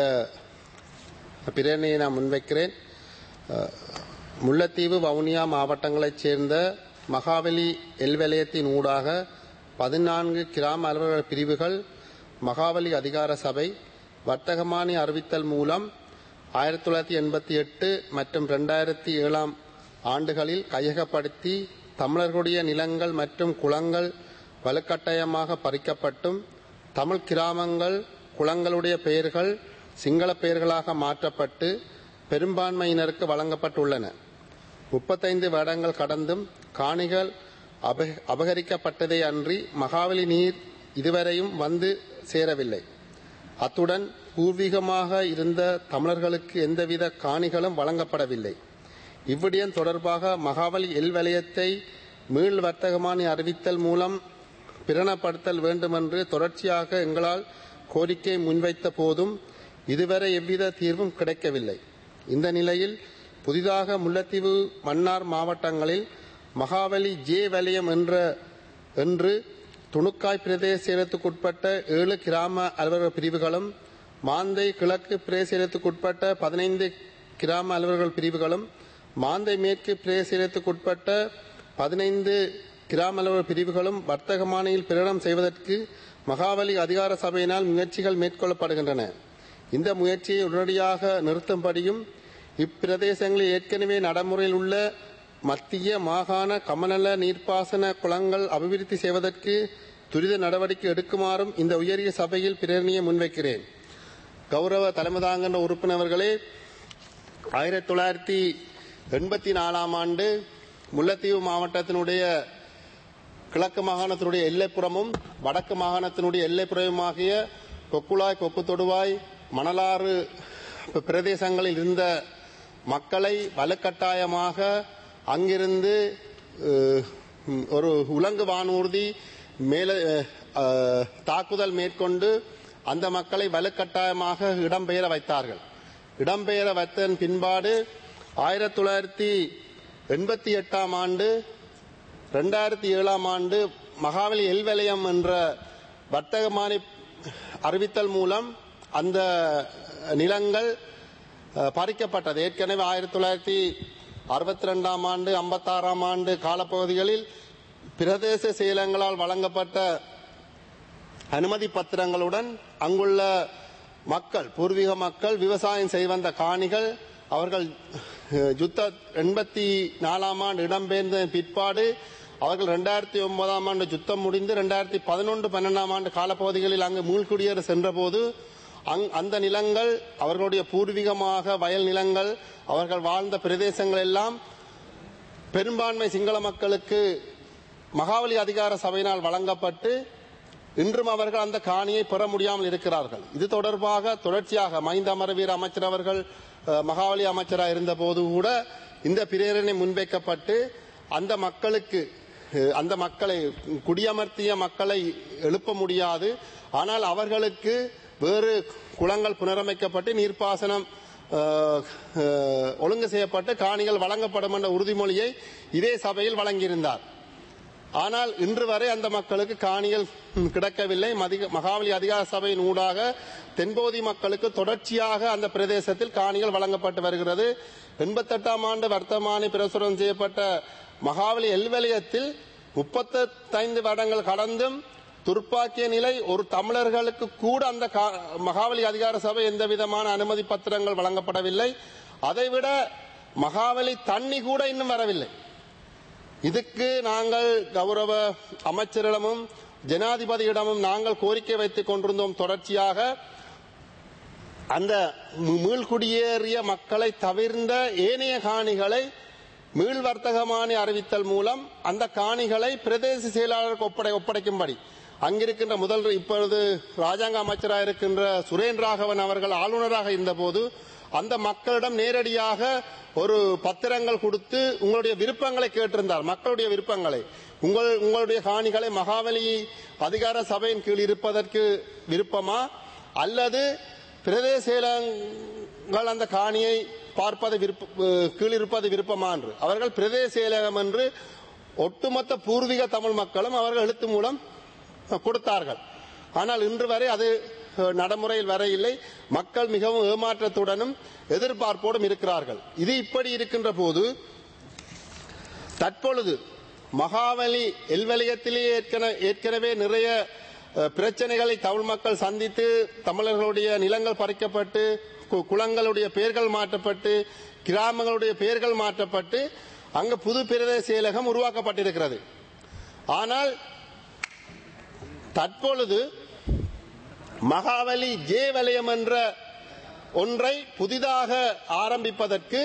Speaker 6: பிரேரணையை நான் முன்வைக்கிறேன் அஹ், முல்லைத்தீவு வவுனியா மாவட்டங்களைச் சேர்ந்த மகாவலி எல்வலயத்தின் ஊடாக பதினான்கு கிராம அலுவலர் பிரிவுகள் மகாவலி அதிகார சபை வர்த்தகமானி அறிவித்தல் மூலம் ஆயிரத்தி தொள்ளாயிரத்தி எண்பத்தி எட்டு மற்றும் ரெண்டாயிரத்தி ஏழாம் ஆண்டுகளில் கையகப்படுத்தி தமிழர்களுடைய நிலங்கள் மற்றும் குளங்கள் வலுக்கட்டாயமாக பறிக்கப்பட்டும் தமிழ் கிராமங்கள் குளங்களுடைய பெயர்கள் சிங்கள பெயர்களாக மாற்றப்பட்டு பெரும்பான்மையினருக்கு வழங்கப்பட்டுள்ளன முப்பத்தைந்து வருடங்கள் கடந்தும் காணிகள் அப- அபகரிக்கப்பட்டதே அன்றி மகாவலி நீர் இதுவரையும் வந்து சேரவில்லை அத்துடன் பூர்வீகமாக இருந்த தமிழர்களுக்கு எந்தவித காணிகளும் வழங்கப்படவில்லை இவ்விடயம் தொடர்பாக மகாவலி எல் வலயத்தை மீள் வர்த்தகமானி அறிவித்தல் மூலம் பிரணப்படுத்தல் வேண்டுமென்று தொடர்ச்சியாக எங்களால் கோரிக்கை முன்வைத்த போதும் இதுவரை எவ்வித தீர்வும் கிடைக்கவில்லை இந்த நிலையில் புதிதாக முல்லைத்தீவு மன்னார் மாவட்டங்களில் மகாவலி ஜே வலயம் என்ற என்று துணுக்காய் பிரதேசத்துக்குட்பட்ட ஏழு கிராம அலுவலர் பிரிவுகளும் மாந்தை கிழக்கு பிரதேசத்துக்குட்பட்ட பதினைந்து கிராம அலுவலர்கள் பிரிவுகளும் மாந்தை மேற்கு பிரதேசத்துக்குட்பட்ட பதினைந்து கிராம அலுவலர் பிரிவுகளும் வர்த்தகமானியில் பிரகடனம் செய்வதற்கு மகாவலி அதிகார சபையினால் முயற்சிகள் மேற்கொள்ளப்படுகின்றன இந்த முயற்சியை உடனடியாக நிறுத்தும்படியும் இப்பிரதேசங்களில் ஏற்கனவே நடைமுறையில் உள்ள மத்திய மாகாண கமநல நீர்ப்பாசன குளங்கள் அபிவிருத்தி செய்வதற்கு துரித நடவடிக்கை எடுக்குமாறும் இந்த உயரிய சபையில் பிரேரணையை முன்வைக்கிறேன் கௌரவ தலைமைதாங்கன்ற உறுப்பினர்களே ஆயிரத்தி தொள்ளாயிரத்தி எண்பத்தி நாலாம் ஆண்டு முல்லைத்தீவு மாவட்டத்தினுடைய கிழக்கு மாகாணத்தினுடைய எல்லைப்புறமும் வடக்கு மாகாணத்தினுடைய எல்லைப்புறமுமாகிய கொக்குளாய் கொக்கு தொடுவாய் மணலாறு பிரதேசங்களில் இருந்த மக்களை வலுக்கட்டாயமாக அங்கிருந்து அஹ், ஒரு உலங்கு வானூர்தி மேலே அஹ், தாக்குதல் மேற்கொண்டு அந்த மக்களை வலுக்கட்டாயமாக இடம்பெயர வைத்தார்கள் இடம்பெயர வைத்ததன் பின்பாடு ஆயிரத்தி தொள்ளாயிரத்தி எண்பத்தி எட்டாம் ஆண்டு ரெண்டாயிரத்தி ஏழாம் ஆண்டு மகாவலி எல்வலயம் என்ற வர்த்தகமானி அறிவித்தல் மூலம் அந்த நிலங்கள் அஹ், பறிக்கப்பட்டது ஏற்கனவே ஆயிரத்தி தொள்ளாயிரத்தி அறுபத்தி ரெண்டாம் ஆண்டு ஐம்பத்தாறாம் ஆண்டு காலப்பகுதிகளில் பிரதேச செயலங்களால் வழங்கப்பட்ட அனுமதி பத்திரங்களுடன் அங்குள்ள மக்கள் பூர்வீக மக்கள் விவசாயம் செய்து வந்த காணிகள் அவர்கள் அஹ், யுத்த எண்பத்தி நாலாம் ஆண்டு இடம்பெயர்ந்த பிற்பாடு அவர்கள் ரெண்டாயிரத்தி ஒன்பதாம் ஆண்டு யுத்தம் முடிந்து ரெண்டாயிரத்தி பதினொன்று பன்னெண்டாம் ஆண்டு காலப்பகுதிகளில் அங்கு மீள்குடியேற சென்றபோது அங் அந்த நிலங்கள் அவர்களுடைய பூர்வீகமாக வயல் நிலங்கள் அவர்கள் வாழ்ந்த பிரதேசங்கள் எல்லாம் பெரும்பான்மை சிங்கள மக்களுக்கு மகாவலி அதிகார சபையினால் வழங்கப்பட்டு இன்றும் அவர்கள் அந்த காணியை பெற முடியாமல் இருக்கிறார்கள் இது தொடர்பாக தொடர்ச்சியாக மைந்த அமரவீர அமைச்சர் அவர்கள் அஹ், மகாவலி அமைச்சராக இருந்தபோது கூட இந்த பிரேரணை முன்வைக்கப்பட்டு அந்த மக்களுக்கு அஹ், அந்த மக்களை குடியமர்த்திய மக்களை எழுப்ப முடியாது ஆனால் அவர்களுக்கு வேறு குளங்கள் புனரமைக்கப்பட்டு நீர்ப்பாசனம் அஹ், அஹ், ஒழுங்கு செய்யப்பட்டு காணிகள் வழங்கப்படும் என்ற உறுதிமொழியை இதே சபையில் வழங்கியிருந்தார் ஆனால் இன்று வரை அந்த மக்களுக்கு காணிகள் ம், கிடைக்கவில்லை மதிக- மகாவலி அதிகார சபையின் ஊடாக தென்பகுதி மக்களுக்கு தொடர்ச்சியாக அந்த பிரதேசத்தில் காணிகள் வழங்கப்பட்டு வருகிறது எண்பத்தெட்டாம் ஆண்டு வர்த்தமானி பிரசுரம் செய்யப்பட்ட மகாவலி எல்வலயத்தில் முப்பத்தைந்து வருடங்கள் கடந்தும் துர்ப்பாக்கிய நிலை ஒரு தமிழர்களுக்கு கூட அந்த கா- மகாவலி அதிகார சபை எந்த விதமான அனுமதி பத்திரங்கள் வழங்கப்படவில்லை அதைவிட மகாவலி தண்ணி கூட இன்னும் வரவில்லை இதுக்கு நாங்கள் கௌரவ அமைச்சரிடமும் ஜனாதிபதியிடமும் நாங்கள் கோரிக்கை வைத்துக் கொண்டிருந்தோம் தொடர்ச்சியாக அந்த மீ- மீள்குடியேறிய மக்களை தவிர்ந்த ஏனைய காணிகளை மீள் வர்த்தகமானி அறிவித்தல் மூலம் அந்த காணிகளை பிரதேச செயலாளருக்கு ஒப்படை ஒப்படைக்கும்படி அங்கிருக்கின்ற முதல் இப்பொழுது ராஜாங்க அமைச்சராக இருக்கின்ற சுரேன் ராகவன் அவர்கள் ஆளுநராக இருந்தபோது அந்த மக்களிடம் நேரடியாக ஒரு பத்திரங்கள் கொடுத்து உங்களுடைய விருப்பங்களை கேட்டிருந்தார் மக்களுடைய விருப்பங்களை உங்கள் உங்களுடைய காணிகளை மகாவலி அதிகார சபையின் கீழ் இருப்பதற்கு விருப்பமா அல்லது பிரதேச செயலகங்கள் அந்த காணியை பார்ப்பது விருப்ப அஹ் கீழ் இருப்பது விருப்பமா என்று அவர்கள் பிரதேச செயலகம் என்று ஒட்டுமொத்த பூர்வீக தமிழ் மக்களும் அவர்கள் எழுத்து மூலம் கொடுத்தார்கள் ஆனால் இன்று வரை அது அஹ், நடைமுறையில் வர இல்லை மக்கள் மிகவும் ஏமாற்றத்துடனும் எதிர்பார்ப்போடும் இருக்கிறார்கள் இது இப்படி இருக்கின்ற போது தற்பொழுது மகாவலி எல்வலயத்திலே ஏற்கன- ஏற்கனவே நிறைய அஹ், பிரச்சனைகளை தமிழ் மக்கள் சந்தித்து தமிழர்களுடைய நிலங்கள் பறிக்கப்பட்டு கு- குளங்களுடைய பெயர்கள் மாற்றப்பட்டு கிராமங்களுடைய பெயர்கள் மாற்றப்பட்டு அங்கு புது பிரதேச செயலகம் உருவாக்கப்பட்டிருக்கிறது ஆனால் தற்பொழுது மகாவலி ஜே வலயம் என்ற ஒன்றை புதிதாக ஆரம்பிப்பதற்கு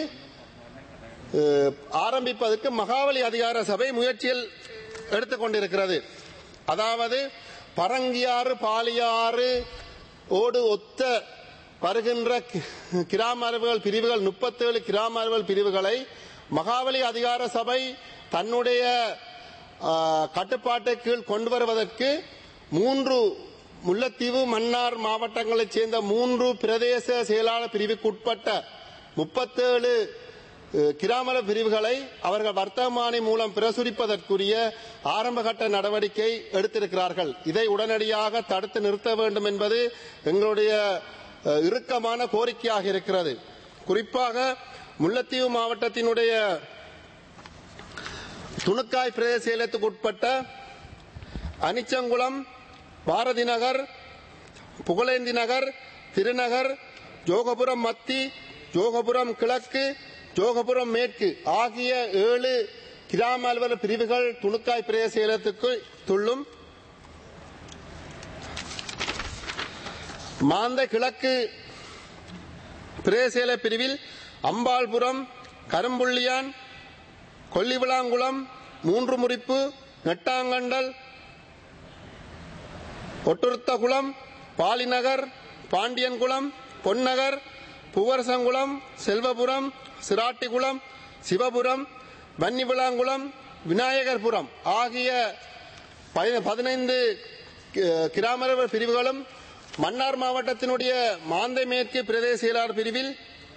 Speaker 6: அஹ், ஆரம்பிப்பதற்கு மகாவலி அதிகார சபை முயற்சியில் எடுத்துக்கொண்டிருக்கிறது அதாவது பரங்கியாறு பாலியாறு ஓடு ஒத்த வருகின்ற கி- கிராம அறிவுகள் பிரிவுகள் முப்பத்தேழு கிராம அறிவுகள் பிரிவுகளை மகாவலி அதிகார சபை தன்னுடைய ஆ, கட்டுப்பாட்டு கீழ் கொண்டு வருவதற்கு மூன்று முல்லைத்தீவு மன்னார் மாவட்டங்களைச் சேர்ந்த மூன்று பிரதேச செயலாளர் பிரிவுக்குட்பட்ட முப்பத்தேழு கிராம பிரிவுகளை அவர்கள் வர்த்தமானி மூலம் பிரசுரிப்பதற்குரிய ஆரம்பகட்ட நடவடிக்கை எடுத்திருக்கிறார்கள் இதை உடனடியாக தடுத்து நிறுத்த வேண்டும் என்பது எங்களுடைய அஹ், இறுக்கமான கோரிக்கையாக இருக்கிறது குறிப்பாக முல்லைத்தீவு மாவட்டத்தினுடைய துணுக்காய் பிரதேச செயலத்துக்கு உட்பட்ட அனிச்சங்குளம் பாரதி நகர் புகழேந்தி நகர் திருநகர் ஜோகபுரம் மத்தி ஜோகபுரம் கிழக்கு ஜோகபுரம் மேற்கு ஆகிய ஏழு கிராம அலுவலர் பிரிவுகள் துணுக்காய் பிரதேச செயலத்துக்கு துள்ளும் மாந்த கிழக்கு பிரதேச பிரிவில் அம்பாள்புரம் கரும்புள்ளியான் கொல்லிவிளாங்குளம் மூன்று முறிப்பு நெட்டாங்கண்டல் ஒட்டுருத்தகுளம் பாலிநகர் பாண்டியன்குளம் பொன்னகர் பூவரசங்குளம் செல்வபுரம் சிராட்டிகுளம் சிவபுரம் வன்னிவிளாங்குளம் விநாயகர்புரம் ஆகிய பதி- பதினைந்து கி- கிராம பிரிவுகளும் மன்னார் மாவட்டத்தினுடைய மாந்தை மேற்கு பிரதேச செயலாளர் பிரிவில்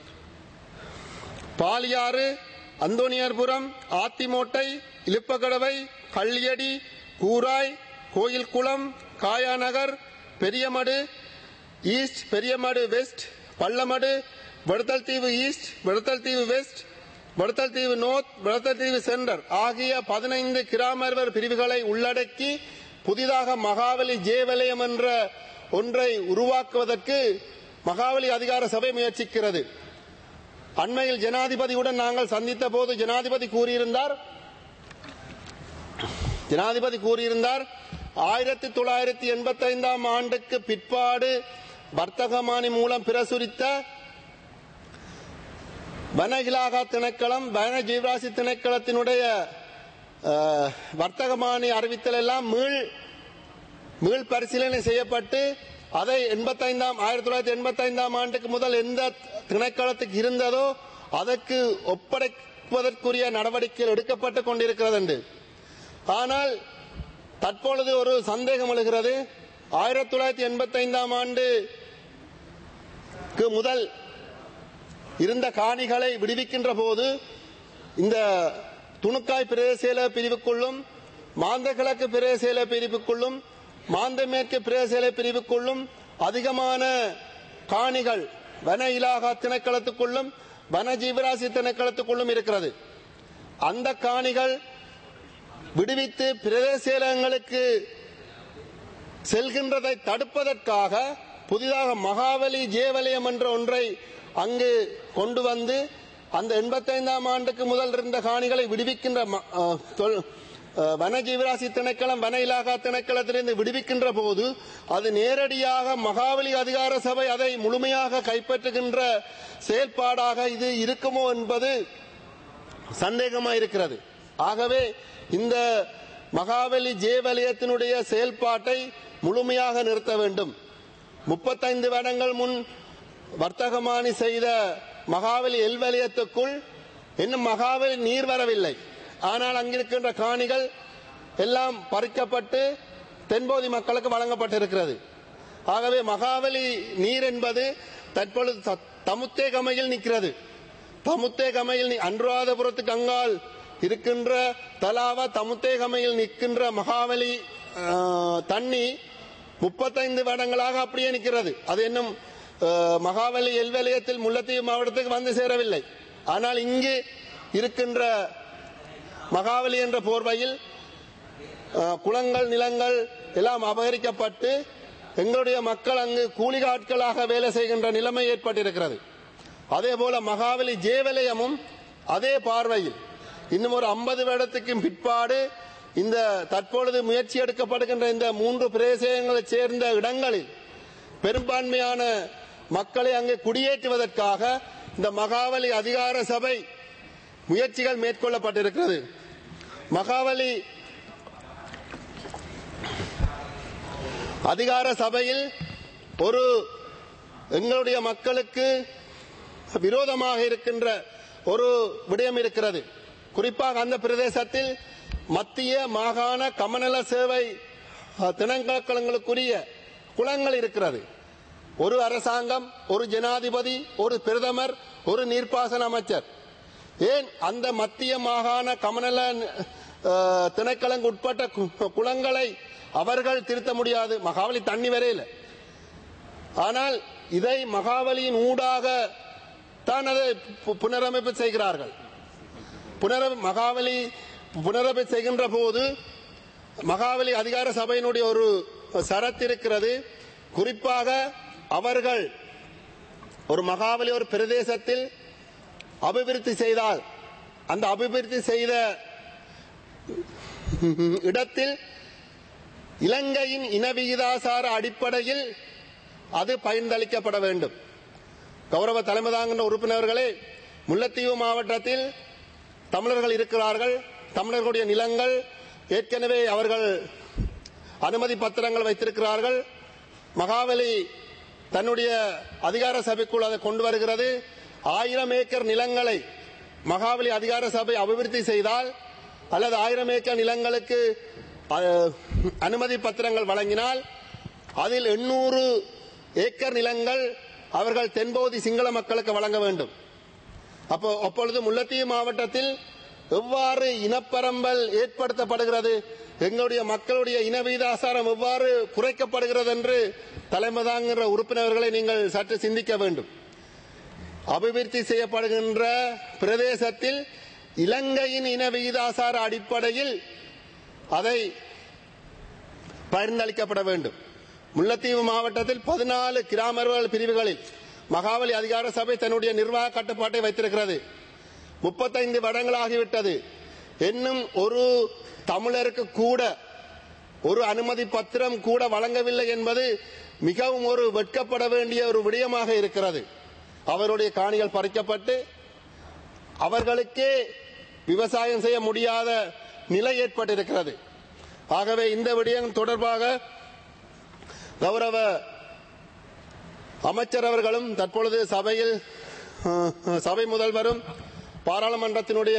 Speaker 6: Paliyaru Anthoniyarpuram Athimottai Iluppaikadavai Kalliyadi Koorai Kovilkulam Kayanagar Periyamadu east Periyamadu west Pallamadu Vaduthal Theevu east வடுத்தல் தீவு வெஸ்ட் வடுத்தல் தீவு நோர்த் வடுத்தல் தீவு சென்டர் ஆகிய பதினைந்து கிராமர்வர் பிரிவுகளை உள்ளடக்கி புதிதாக மகாவலி ஜேவலயம் என்ற ஒன்றை உருவாக்குவதற்கு மகாவலி அதிகார சபை முயற்சிக்கிறது அண்மையில் ஜனாதிபதியுடன் நாங்கள் சந்தித்த போது ஜனாதிபதி கூறியிருந்தார் ஜனாதிபதி கூறியிருந்தார் ஆயிரத்தி தொள்ளாயிரத்தி எண்பத்தி ஐந்தாம் ஆண்டுக்கு பிற்பாடு வர்த்தகமானி மூலம் பிரசுரித்த வன இலாகா திணைக்களம் வன ஜீவராசி திணைக்களத்தினுடைய அஹ், வர்த்தகமானி அறிவித்தல் எல்லாம் மீள் மீள் பரிசீலனை செய்யப்பட்டு அதை எண்பத்தைந்தாம் ஆயிரத்தி தொள்ளாயிரத்தி எண்பத்தைந்தாம் ஆண்டுக்கு முதல் எந்த திணைக்களத்துக்கு இருந்ததோ அதற்கு ஒப்படைப்பதற்குரிய நடவடிக்கைகள் எடுக்கப்பட்டு கொண்டிருக்கிறது என்று ஆனால் தற்பொழுது ஒரு சந்தேகம் எழுகிறது ஆயிரத்தி தொள்ளாயிரத்தி எண்பத்தைந்தாம் ஆண்டுக்கு முதல் இருந்த காணிகளை விடுவிக்கின்ற போது இந்த துணுக்காய் பிரதேசேல பிரிவுக்குள்ளும் மாந்த கிழக்கு பிரதேசேல பிரிவுக்குள்ளும் மாந்த மேற்கு பிரதேசேல பிரிவுக்குள்ளும் அதிகமான காணிகள் வன இலாகா திணைக்களத்துக்குள்ளும் வன ஜீவராசி திணைக்களத்துக்குள்ளும் இருக்கிறது அந்த காணிகள் விடுவித்து பிரதேசங்களுக்கு செல்கின்றதை தடுப்பதற்காக புதிதாக மகாவலி ஜேவலயம் என்ற ஒன்றை அங்கு கொண்டு வந்து அந்த எண்பத்தைந்தாம் ஆண்டுக்கு முதல் இருந்த காணிகளை விடுவிக்கின்ற ம- அஹ், தொல்- அஹ், வன ஜீவராசி திணைக்களம் வன இலாகா திணைக்களத்திலிருந்து விடுவிக்கின்ற போது அது நேரடியாக மகாவலி அதிகார சபை அதை முழுமையாக கைப்பற்றுகின்ற செயல்பாடாக இது இருக்குமோ என்பது சந்தேகமாக இருக்கிறது ஆகவே இந்த மகாவலி ஜே வலயத்தினுடைய செயல்பாட்டை முழுமையாக நிறுத்த வேண்டும் முப்பத்தைந்து வருடங்கள் முன் வர்த்தகமானி செய்த மகாவலி எல் வலயத்துக்குள் இன்னும் மகாவலி நீர் வரவில்லை ஆனால் அங்கிருக்கின்ற காணிகள் எல்லாம் பறிக்கப்பட்டு தென்பகுதி மக்களுக்கு வழங்கப்பட்டிருக்கிறது ஆகவே மகாவலி நீர் என்பது தற்பொழுது த- தமுத்தே கமையில் நிற்கிறது தமுத்தே கமையில் நி- அனுராதபுரத்துக்கு அங்கால் இருக்கின்ற தலாவா தமுத்தே கமையில் நிற்கின்ற மகாவலி ஆ, தண்ணி முப்பத்தைந்து வருடங்களாக அப்படியே நிற்கிறது அது இன்னும் ஆ, மகாவலி எல்வலயத்தில் முல்லைத்தீவு மாவட்டத்துக்கு வந்து சேரவில்லை ஆனால் இங்கு இருக்கின்ற மகாவலி என்ற போர்வையில் அஹ், குளங்கள் நிலங்கள் எல்லாம் அபகரிக்கப்பட்டு எங்களுடைய மக்கள் அங்கு கூலிக ஆட்களாக வேலை செய்கின்ற நிலைமை ஏற்பட்டிருக்கிறது அதே போல மகாவலி ஜேவலயமும் அதே பார்வையில் இன்னும் ஒரு ஐம்பது வருடத்துக்கும் பிற்பாடு இந்த தற்பொழுது முயற்சி எடுக்கப்படுகின்ற இந்த மூன்று பிரதேசங்களைச் சேர்ந்த இடங்களில் பெரும்பான்மையான மக்களை அங்கு குடியேற்றுவதற்காக இந்த மகாவலி அதிகார சபை முயற்சிகள் மேற்கொள்ளப்பட்டிருக்கிறது மகாவலி அதிகார சபையில் ஒரு எங்களுடைய மக்களுக்கு விரோதமாக இருக்கின்ற ஒரு விடயம் இருக்கிறது குறிப்பாக அந்த பிரதேசத்தில் மத்திய மாகாண கமநல சேவை அஹ், திணைக்களங்களுக்குரிய குளங்கள் இருக்கிறது ஒரு அரசாங்கம் ஒரு ஜனாதிபதி ஒரு பிரதமர் ஒரு நீர்ப்பாசன அமைச்சர் ஏன் அந்த மத்திய மாகாண கமநல அஹ், திணைக்களங்க உட்பட்ட கு- குளங்களை அவர்கள் திருத்த முடியாது மகாவலி தண்ணி வரையில ஆனால் இதை மகாவலியின் ஊடாக தான் அதை பு- புனரமைப்பு செய்கிறார்கள் புனர மகாவலி புனரமைப்பு செய்கின்ற போது மகாவலி அதிகார சபையினுடைய ஒரு சரத்து இருக்கிறது குறிப்பாக அவர்கள் ஒரு மகாவலி ஒரு பிரதேசத்தில் அபிவிருத்தி செய்தால் அந்த அபிவிருத்தி செய்த இடத்தில் இலங்கையின் இன விகிதாசார அடிப்படையில் அது பயன்தளிக்கப்பட வேண்டும் கௌரவ தலைமை தாங்கின்ற உறுப்பினர்களே முல்லைத்தீவு மாவட்டத்தில் தமிழர்கள் இருக்கிறார்கள் தமிழர்களுடைய நிலங்கள் ஏற்கனவே அவர்கள் அனுமதி பத்திரங்கள் வைத்திருக்கிறார்கள் மகாவலி தன்னுடைய அதிகார சபைக்குள் அதை கொண்டு வருகிறது ஆயிரம் ஏக்கர் நிலங்களை மகாவலி அதிகார சபை அபிவிருத்தி செய்தால் அல்லது ஆயிரம் ஏக்கர் நிலங்களுக்கு அஹ், அனுமதி பத்திரங்கள் வழங்கினால் அதில் எண்ணூறு ஏக்கர் நிலங்கள் அவர்கள் தென்பகுதி சிங்கள மக்களுக்கு வழங்க வேண்டும் அப்போ அப்பொழுது முல்லைத்தீவு மாவட்டத்தில் எவ்வாறு இனப்பரம்பல் ஏற்படுத்தப்படுகிறது எங்களுடைய மக்களுடைய இன வீதாசாரம் எவ்வாறு குறைக்கப்படுகிறது என்று தலைமை தாங்குகிற உறுப்பினர்களை நீங்கள் சற்று சிந்திக்க வேண்டும் அபிவிருத்தி செய்யப்படுகின்ற பிரதேசத்தில் இலங்கையின் இன விகிதாசார அடிப்படையில் அதை பரிந்தளிக்கப்பட வேண்டும் முல்லைத்தீவு மாவட்டத்தில் பதினாலு கிராமர்கள் பிரிவுகளில் மகாவலி அதிகார சபை தன்னுடைய நிர்வாக கட்டுப்பாட்டை வைத்திருக்கிறது முப்பத்தைந்து வருடங்கள் ஆகிவிட்டது என்னும் ஒரு தமிழருக்கு கூட ஒரு அனுமதி பத்திரம் கூட வழங்கவில்லை என்பது மிகவும் ஒரு வெட்கப்பட வேண்டிய ஒரு விடயமாக இருக்கிறது அவருடைய காணிகள் பறிக்கப்பட்டு அவர்களுக்கே விவசாயம் செய்ய முடியாத நிலை ஏற்பட்டிருக்கிறது ஆகவே இந்த விடயம் தொடர்பாக கௌரவ அமைச்சர் அவர்களும் தற்பொழுது சபையில் அஹ், சபை முதல்வரும் பாராளுமன்றத்தினுடைய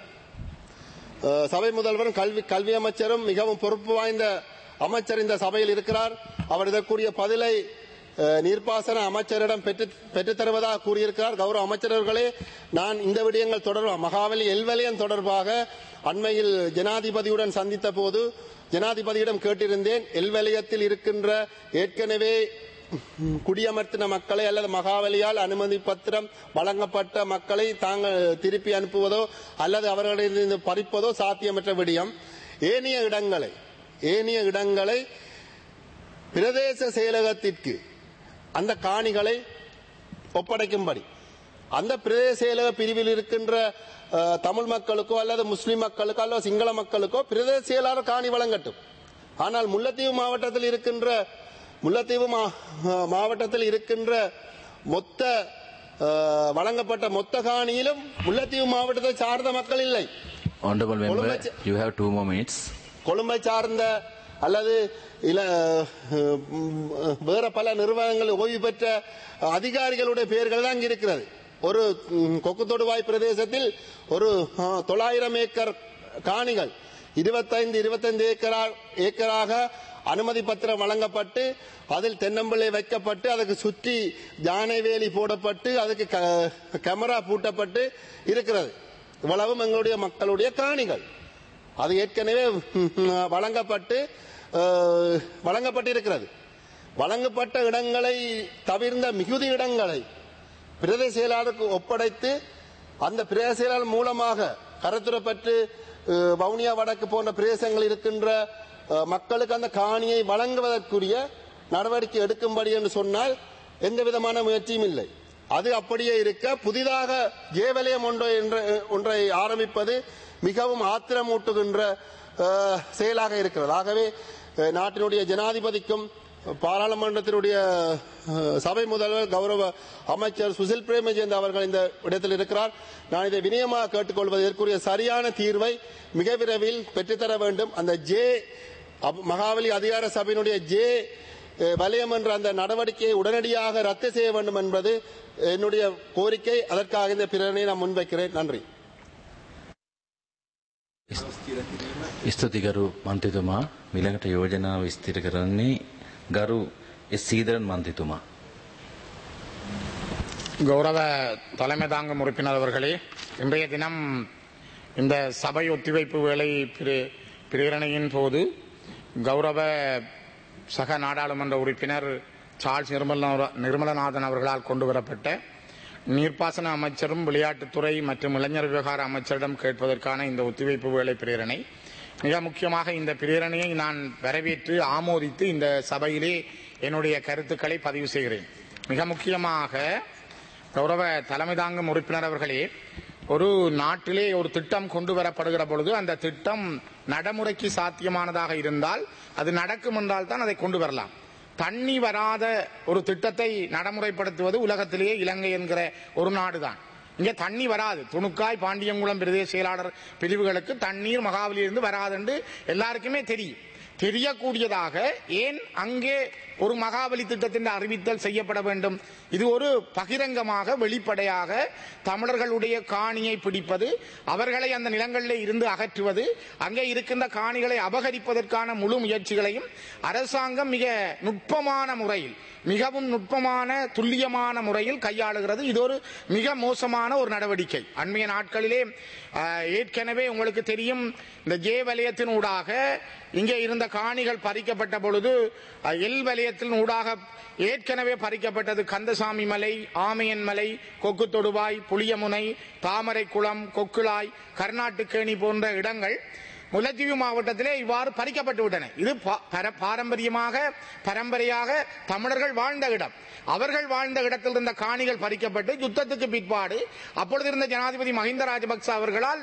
Speaker 6: அஹ், சபை முதல்வரும் கல்வி கல்வி அமைச்சரும் மிகவும் பொறுப்பு வாய்ந்த அமைச்சர் இந்த சபையில் இருக்கிறார் அவர் இதற்குரிய பதிலை அஹ், நீர்ப்பாசன அமைச்சரிடம் பெற்று பெற்றுத் தருவதாக கூறியிருக்கிறார் கௌரவ அமைச்சர்களே நான் இந்த விடயங்கள் தொடர்பாக மகாவலி எல்வலியன் தொடர்பாக அண்மையில் ஜனாதிபதியுடன் சந்தித்த போது ஜனாதிபதியிடம் கேட்டிருந்தேன் எல்வலயத்தில் இருக்கின்ற ஏற்கனவே குடியமர்த்தின மக்களை அல்லது மகாவலியால் அனுமதி பத்திரம் வழங்கப்பட்ட மக்களை தாங்கள் திருப்பி அனுப்புவதோ அல்லது அவர்களிடம் பறிப்பதோ சாத்தியமற்ற விடயம் ஏனைய இடங்களை ஏனைய இடங்களை பிரதேச செயலகத்திற்கு அந்த காணிகளை ஒப்படைக்கும்படி அந்த பிரதேச செயலக பிரிவில் இருக்கின்ற அஹ், தமிழ் மக்களுக்கோ அல்லது முஸ்லிம் மக்களுக்கோ அல்லது சிங்கள மக்களுக்கோ பிரதேச செயலாளர் காணி வழங்கட்டும் ஆனால் முல்லைத்தீவு மாவட்டத்தில் இருக்கின்ற முல்லைத்தீவு மா- அஹ், மாவட்டத்தில் இருக்கின்ற மொத்த அஹ், வழங்கப்பட்ட மொத்த காணியிலும் முல்லைத்தீவு மாவட்டத்தை சார்ந்த மக்கள் இல்லை
Speaker 1: Honorable member,
Speaker 6: Olumbachi-
Speaker 1: you have two more minutes.
Speaker 6: கொழும்பை சார்ந்த அல்லது இல அஹ், ம், வேற பல நிறுவனங்கள் ஓய்வு பெற்ற அதிகாரிகளுடைய பெயர்கள் தான் இங்க இருக்கிறது ஒரு ம், கொக்குத்தொடுவாய் பிரதேசத்தில் ஒரு அஹ், தொள்ளாயிரம் ஏக்கர் காணிகள் இருபத்தைந்து இருபத்தைந்து ஏக்கரா ஏக்கராக அனுமதி பத்திரம் வழங்கப்பட்டு அதில் தென்னம்பிள்ளை வைக்கப்பட்டு அதுக்கு சுற்றி யானை வேலி போடப்பட்டு அதுக்கு க- கேமரா பூட்டப்பட்டு இருக்கிறது இவ்வளவும் எங்களுடைய மக்களுடைய காணிகள் அது ஏற்கனவே வழங்கப்பட்டு அஹ், வழங்கப்பட்டிருக்கிறது வழங்கப்பட்ட இடங்களை தவிர்ந்த மிகுதி இடங்களை பிரதேச செயலாளருக்கு ஒப்படைத்து அந்த பிரதேச செயலாளர் மூலமாக கரத்துரப்பட்டு அஹ், வவுனியா வடக்கு போன்ற பிரதேசங்கள் இருக்கின்ற அஹ், மக்களுக்கு அந்த காணியை வழங்குவதற்குரிய நடவடிக்கை எடுக்கும்படி என்று சொன்னால் எந்த விதமான முயற்சியும் இல்லை அது அப்படியே இருக்க புதிதாக ஜேவலயம் ஒன்றை என்ற- ஒன்றை ஆரம்பிப்பது மிகவும் ஆத்திரமூட்டுகின்ற அஹ், செயலாக இருக்கிறது ஆகவே அஹ், நாட்டினுடைய ஜனாதிபதிக்கும் பாராளுமன்றத்தினுடைய அஹ், சபை முதல்வர் கௌரவ அமைச்சர் சுசில் பிரேமஜெயந்த் அவர்கள் இந்த இடத்தில் இருக்கிறார் நான் இதை வினயமாக கேட்டுக்கொள்வது இதற்குரிய சரியான தீர்வை மிக விரைவில் பெற்றுத்தர வேண்டும் அந்த ஜே அப்- மகாவலி அதிகார சபையினுடைய ஜே அஹ், வலயம் என்ற அந்த நடவடிக்கையை உடனடியாக ரத்து செய்ய வேண்டும் என்பது என்னுடைய கோரிக்கை அதற்காக இந்த பிரேரணையை நான் முன்வைக்கிறேன் நன்றி
Speaker 1: ස්තුතිකරු මන්ත්‍රතුමා මිළඟට යෝජනාව ස්ථිර කරන්නේ ගරු එස් සීදරන් මන්ත්‍රතුමා.
Speaker 7: கௌரவ தலைமை தாங்கும் உறுப்பினர் அவர்களே இன்றைய தினம் இந்த சபை ஒத்திவைப்பு வேலை பிர- பிரேரணையின் போது கௌரவ சக நாடாளுமன்ற உறுப்பினர் சார்ல்ஸ் நிர்மல- நிர்மலநாதன் அவர்களால் கொண்டு வரப்பட்ட நீர்ப்பாசன அமைச்சரும் விளையாட்டுத்துறை மற்றும் இளைஞர் விவகார அமைச்சரிடம் கேட்பதற்கான இந்த ஒத்திவைப்பு வேலை பிரேரணை மிக முக்கியமாக இந்த பிரேரணையை நான் வரவேற்று ஆமோதித்து இந்த சபையிலே என்னுடைய கருத்துக்களை பதிவு செய்கிறேன் மிக முக்கியமாக கௌரவ தலைமை தாங்கும் உறுப்பினர் அவர்களே ஒரு நாட்டிலே ஒரு திட்டம் கொண்டு வரப்படுகிற பொழுது அந்த திட்டம் நடைமுறைக்கு சாத்தியமானதாக இருந்தால் அது நடக்கும் என்றால் தான் அதை கொண்டு வரலாம் தண்ணி வராத ஒரு திட்டத்தை நடைமுறைப்படுத்துவது உலகத்திலேயே இலங்கை என்கிற ஒரு நாடுதான் இங்கே தண்ணி வராது துணுக்காய் பாண்டியங்குளம் பிரதேச செயலாளர் பிரிவுகளுக்கு தண்ணீர் மகாவலியிலிருந்து வராது என்று எல்லாருக்குமே தெரியும் தெரியக்கூடியதாக ஏன் அங்கே ஒரு மகாபலி திட்டத்தின் அறிவித்தல் செய்யப்பட வேண்டும் இது ஒரு பகிரங்கமாக வெளிப்படையாக தமிழர்களுடைய காணியை பிடிப்பது அவர்களை அந்த நிலங்களில் இருந்து அகற்றுவது அங்கே இருக்கின்ற காணிகளை அபகரிப்பதற்கான முழு முயற்சிகளையும் அரசாங்கம் மிக நுட்பமான முறையில் மிகவும் நுட்பமான துல்லியமான முறையில் கையாளுகிறது இது ஒரு மிக மோசமான ஒரு நடவடிக்கை அண்மைய நாட்களிலே ஆஹ், ஏற்கனவே உங்களுக்கு தெரியும் இந்த ஜே வலயத்தின் ஊடாக இங்கே இருந்த காணிகள் பறிக்கப்பட்ட பொழுது அஹ், எல் வலயத்தின் ஊடாக ஏற்கனவே பறிக்கப்பட்டது கந்தசாமி மலை ஆமையன் மலை கொக்கு தொடுவாய் புளியமுனை தாமரைக்குளம் கொக்குளாய் கர்நாட்டுக்கேணி போன்ற இடங்கள் முல்லைத்தீவு மாவட்டத்திலே இவ்வாறு பறிக்கப்பட்டு விட்டன இது பா- பர- பாரம்பரியமாக பரம்பரையாக தமிழர்கள் வாழ்ந்த இடம் அவர்கள் வாழ்ந்த இடத்தில் இருந்த காணிகள் பறிக்கப்பட்டு யுத்தத்துக்கு பிற்பாடு அப்பொழுது இருந்த ஜனாதிபதி மஹிந்த ராஜபக்ச அவர்களால்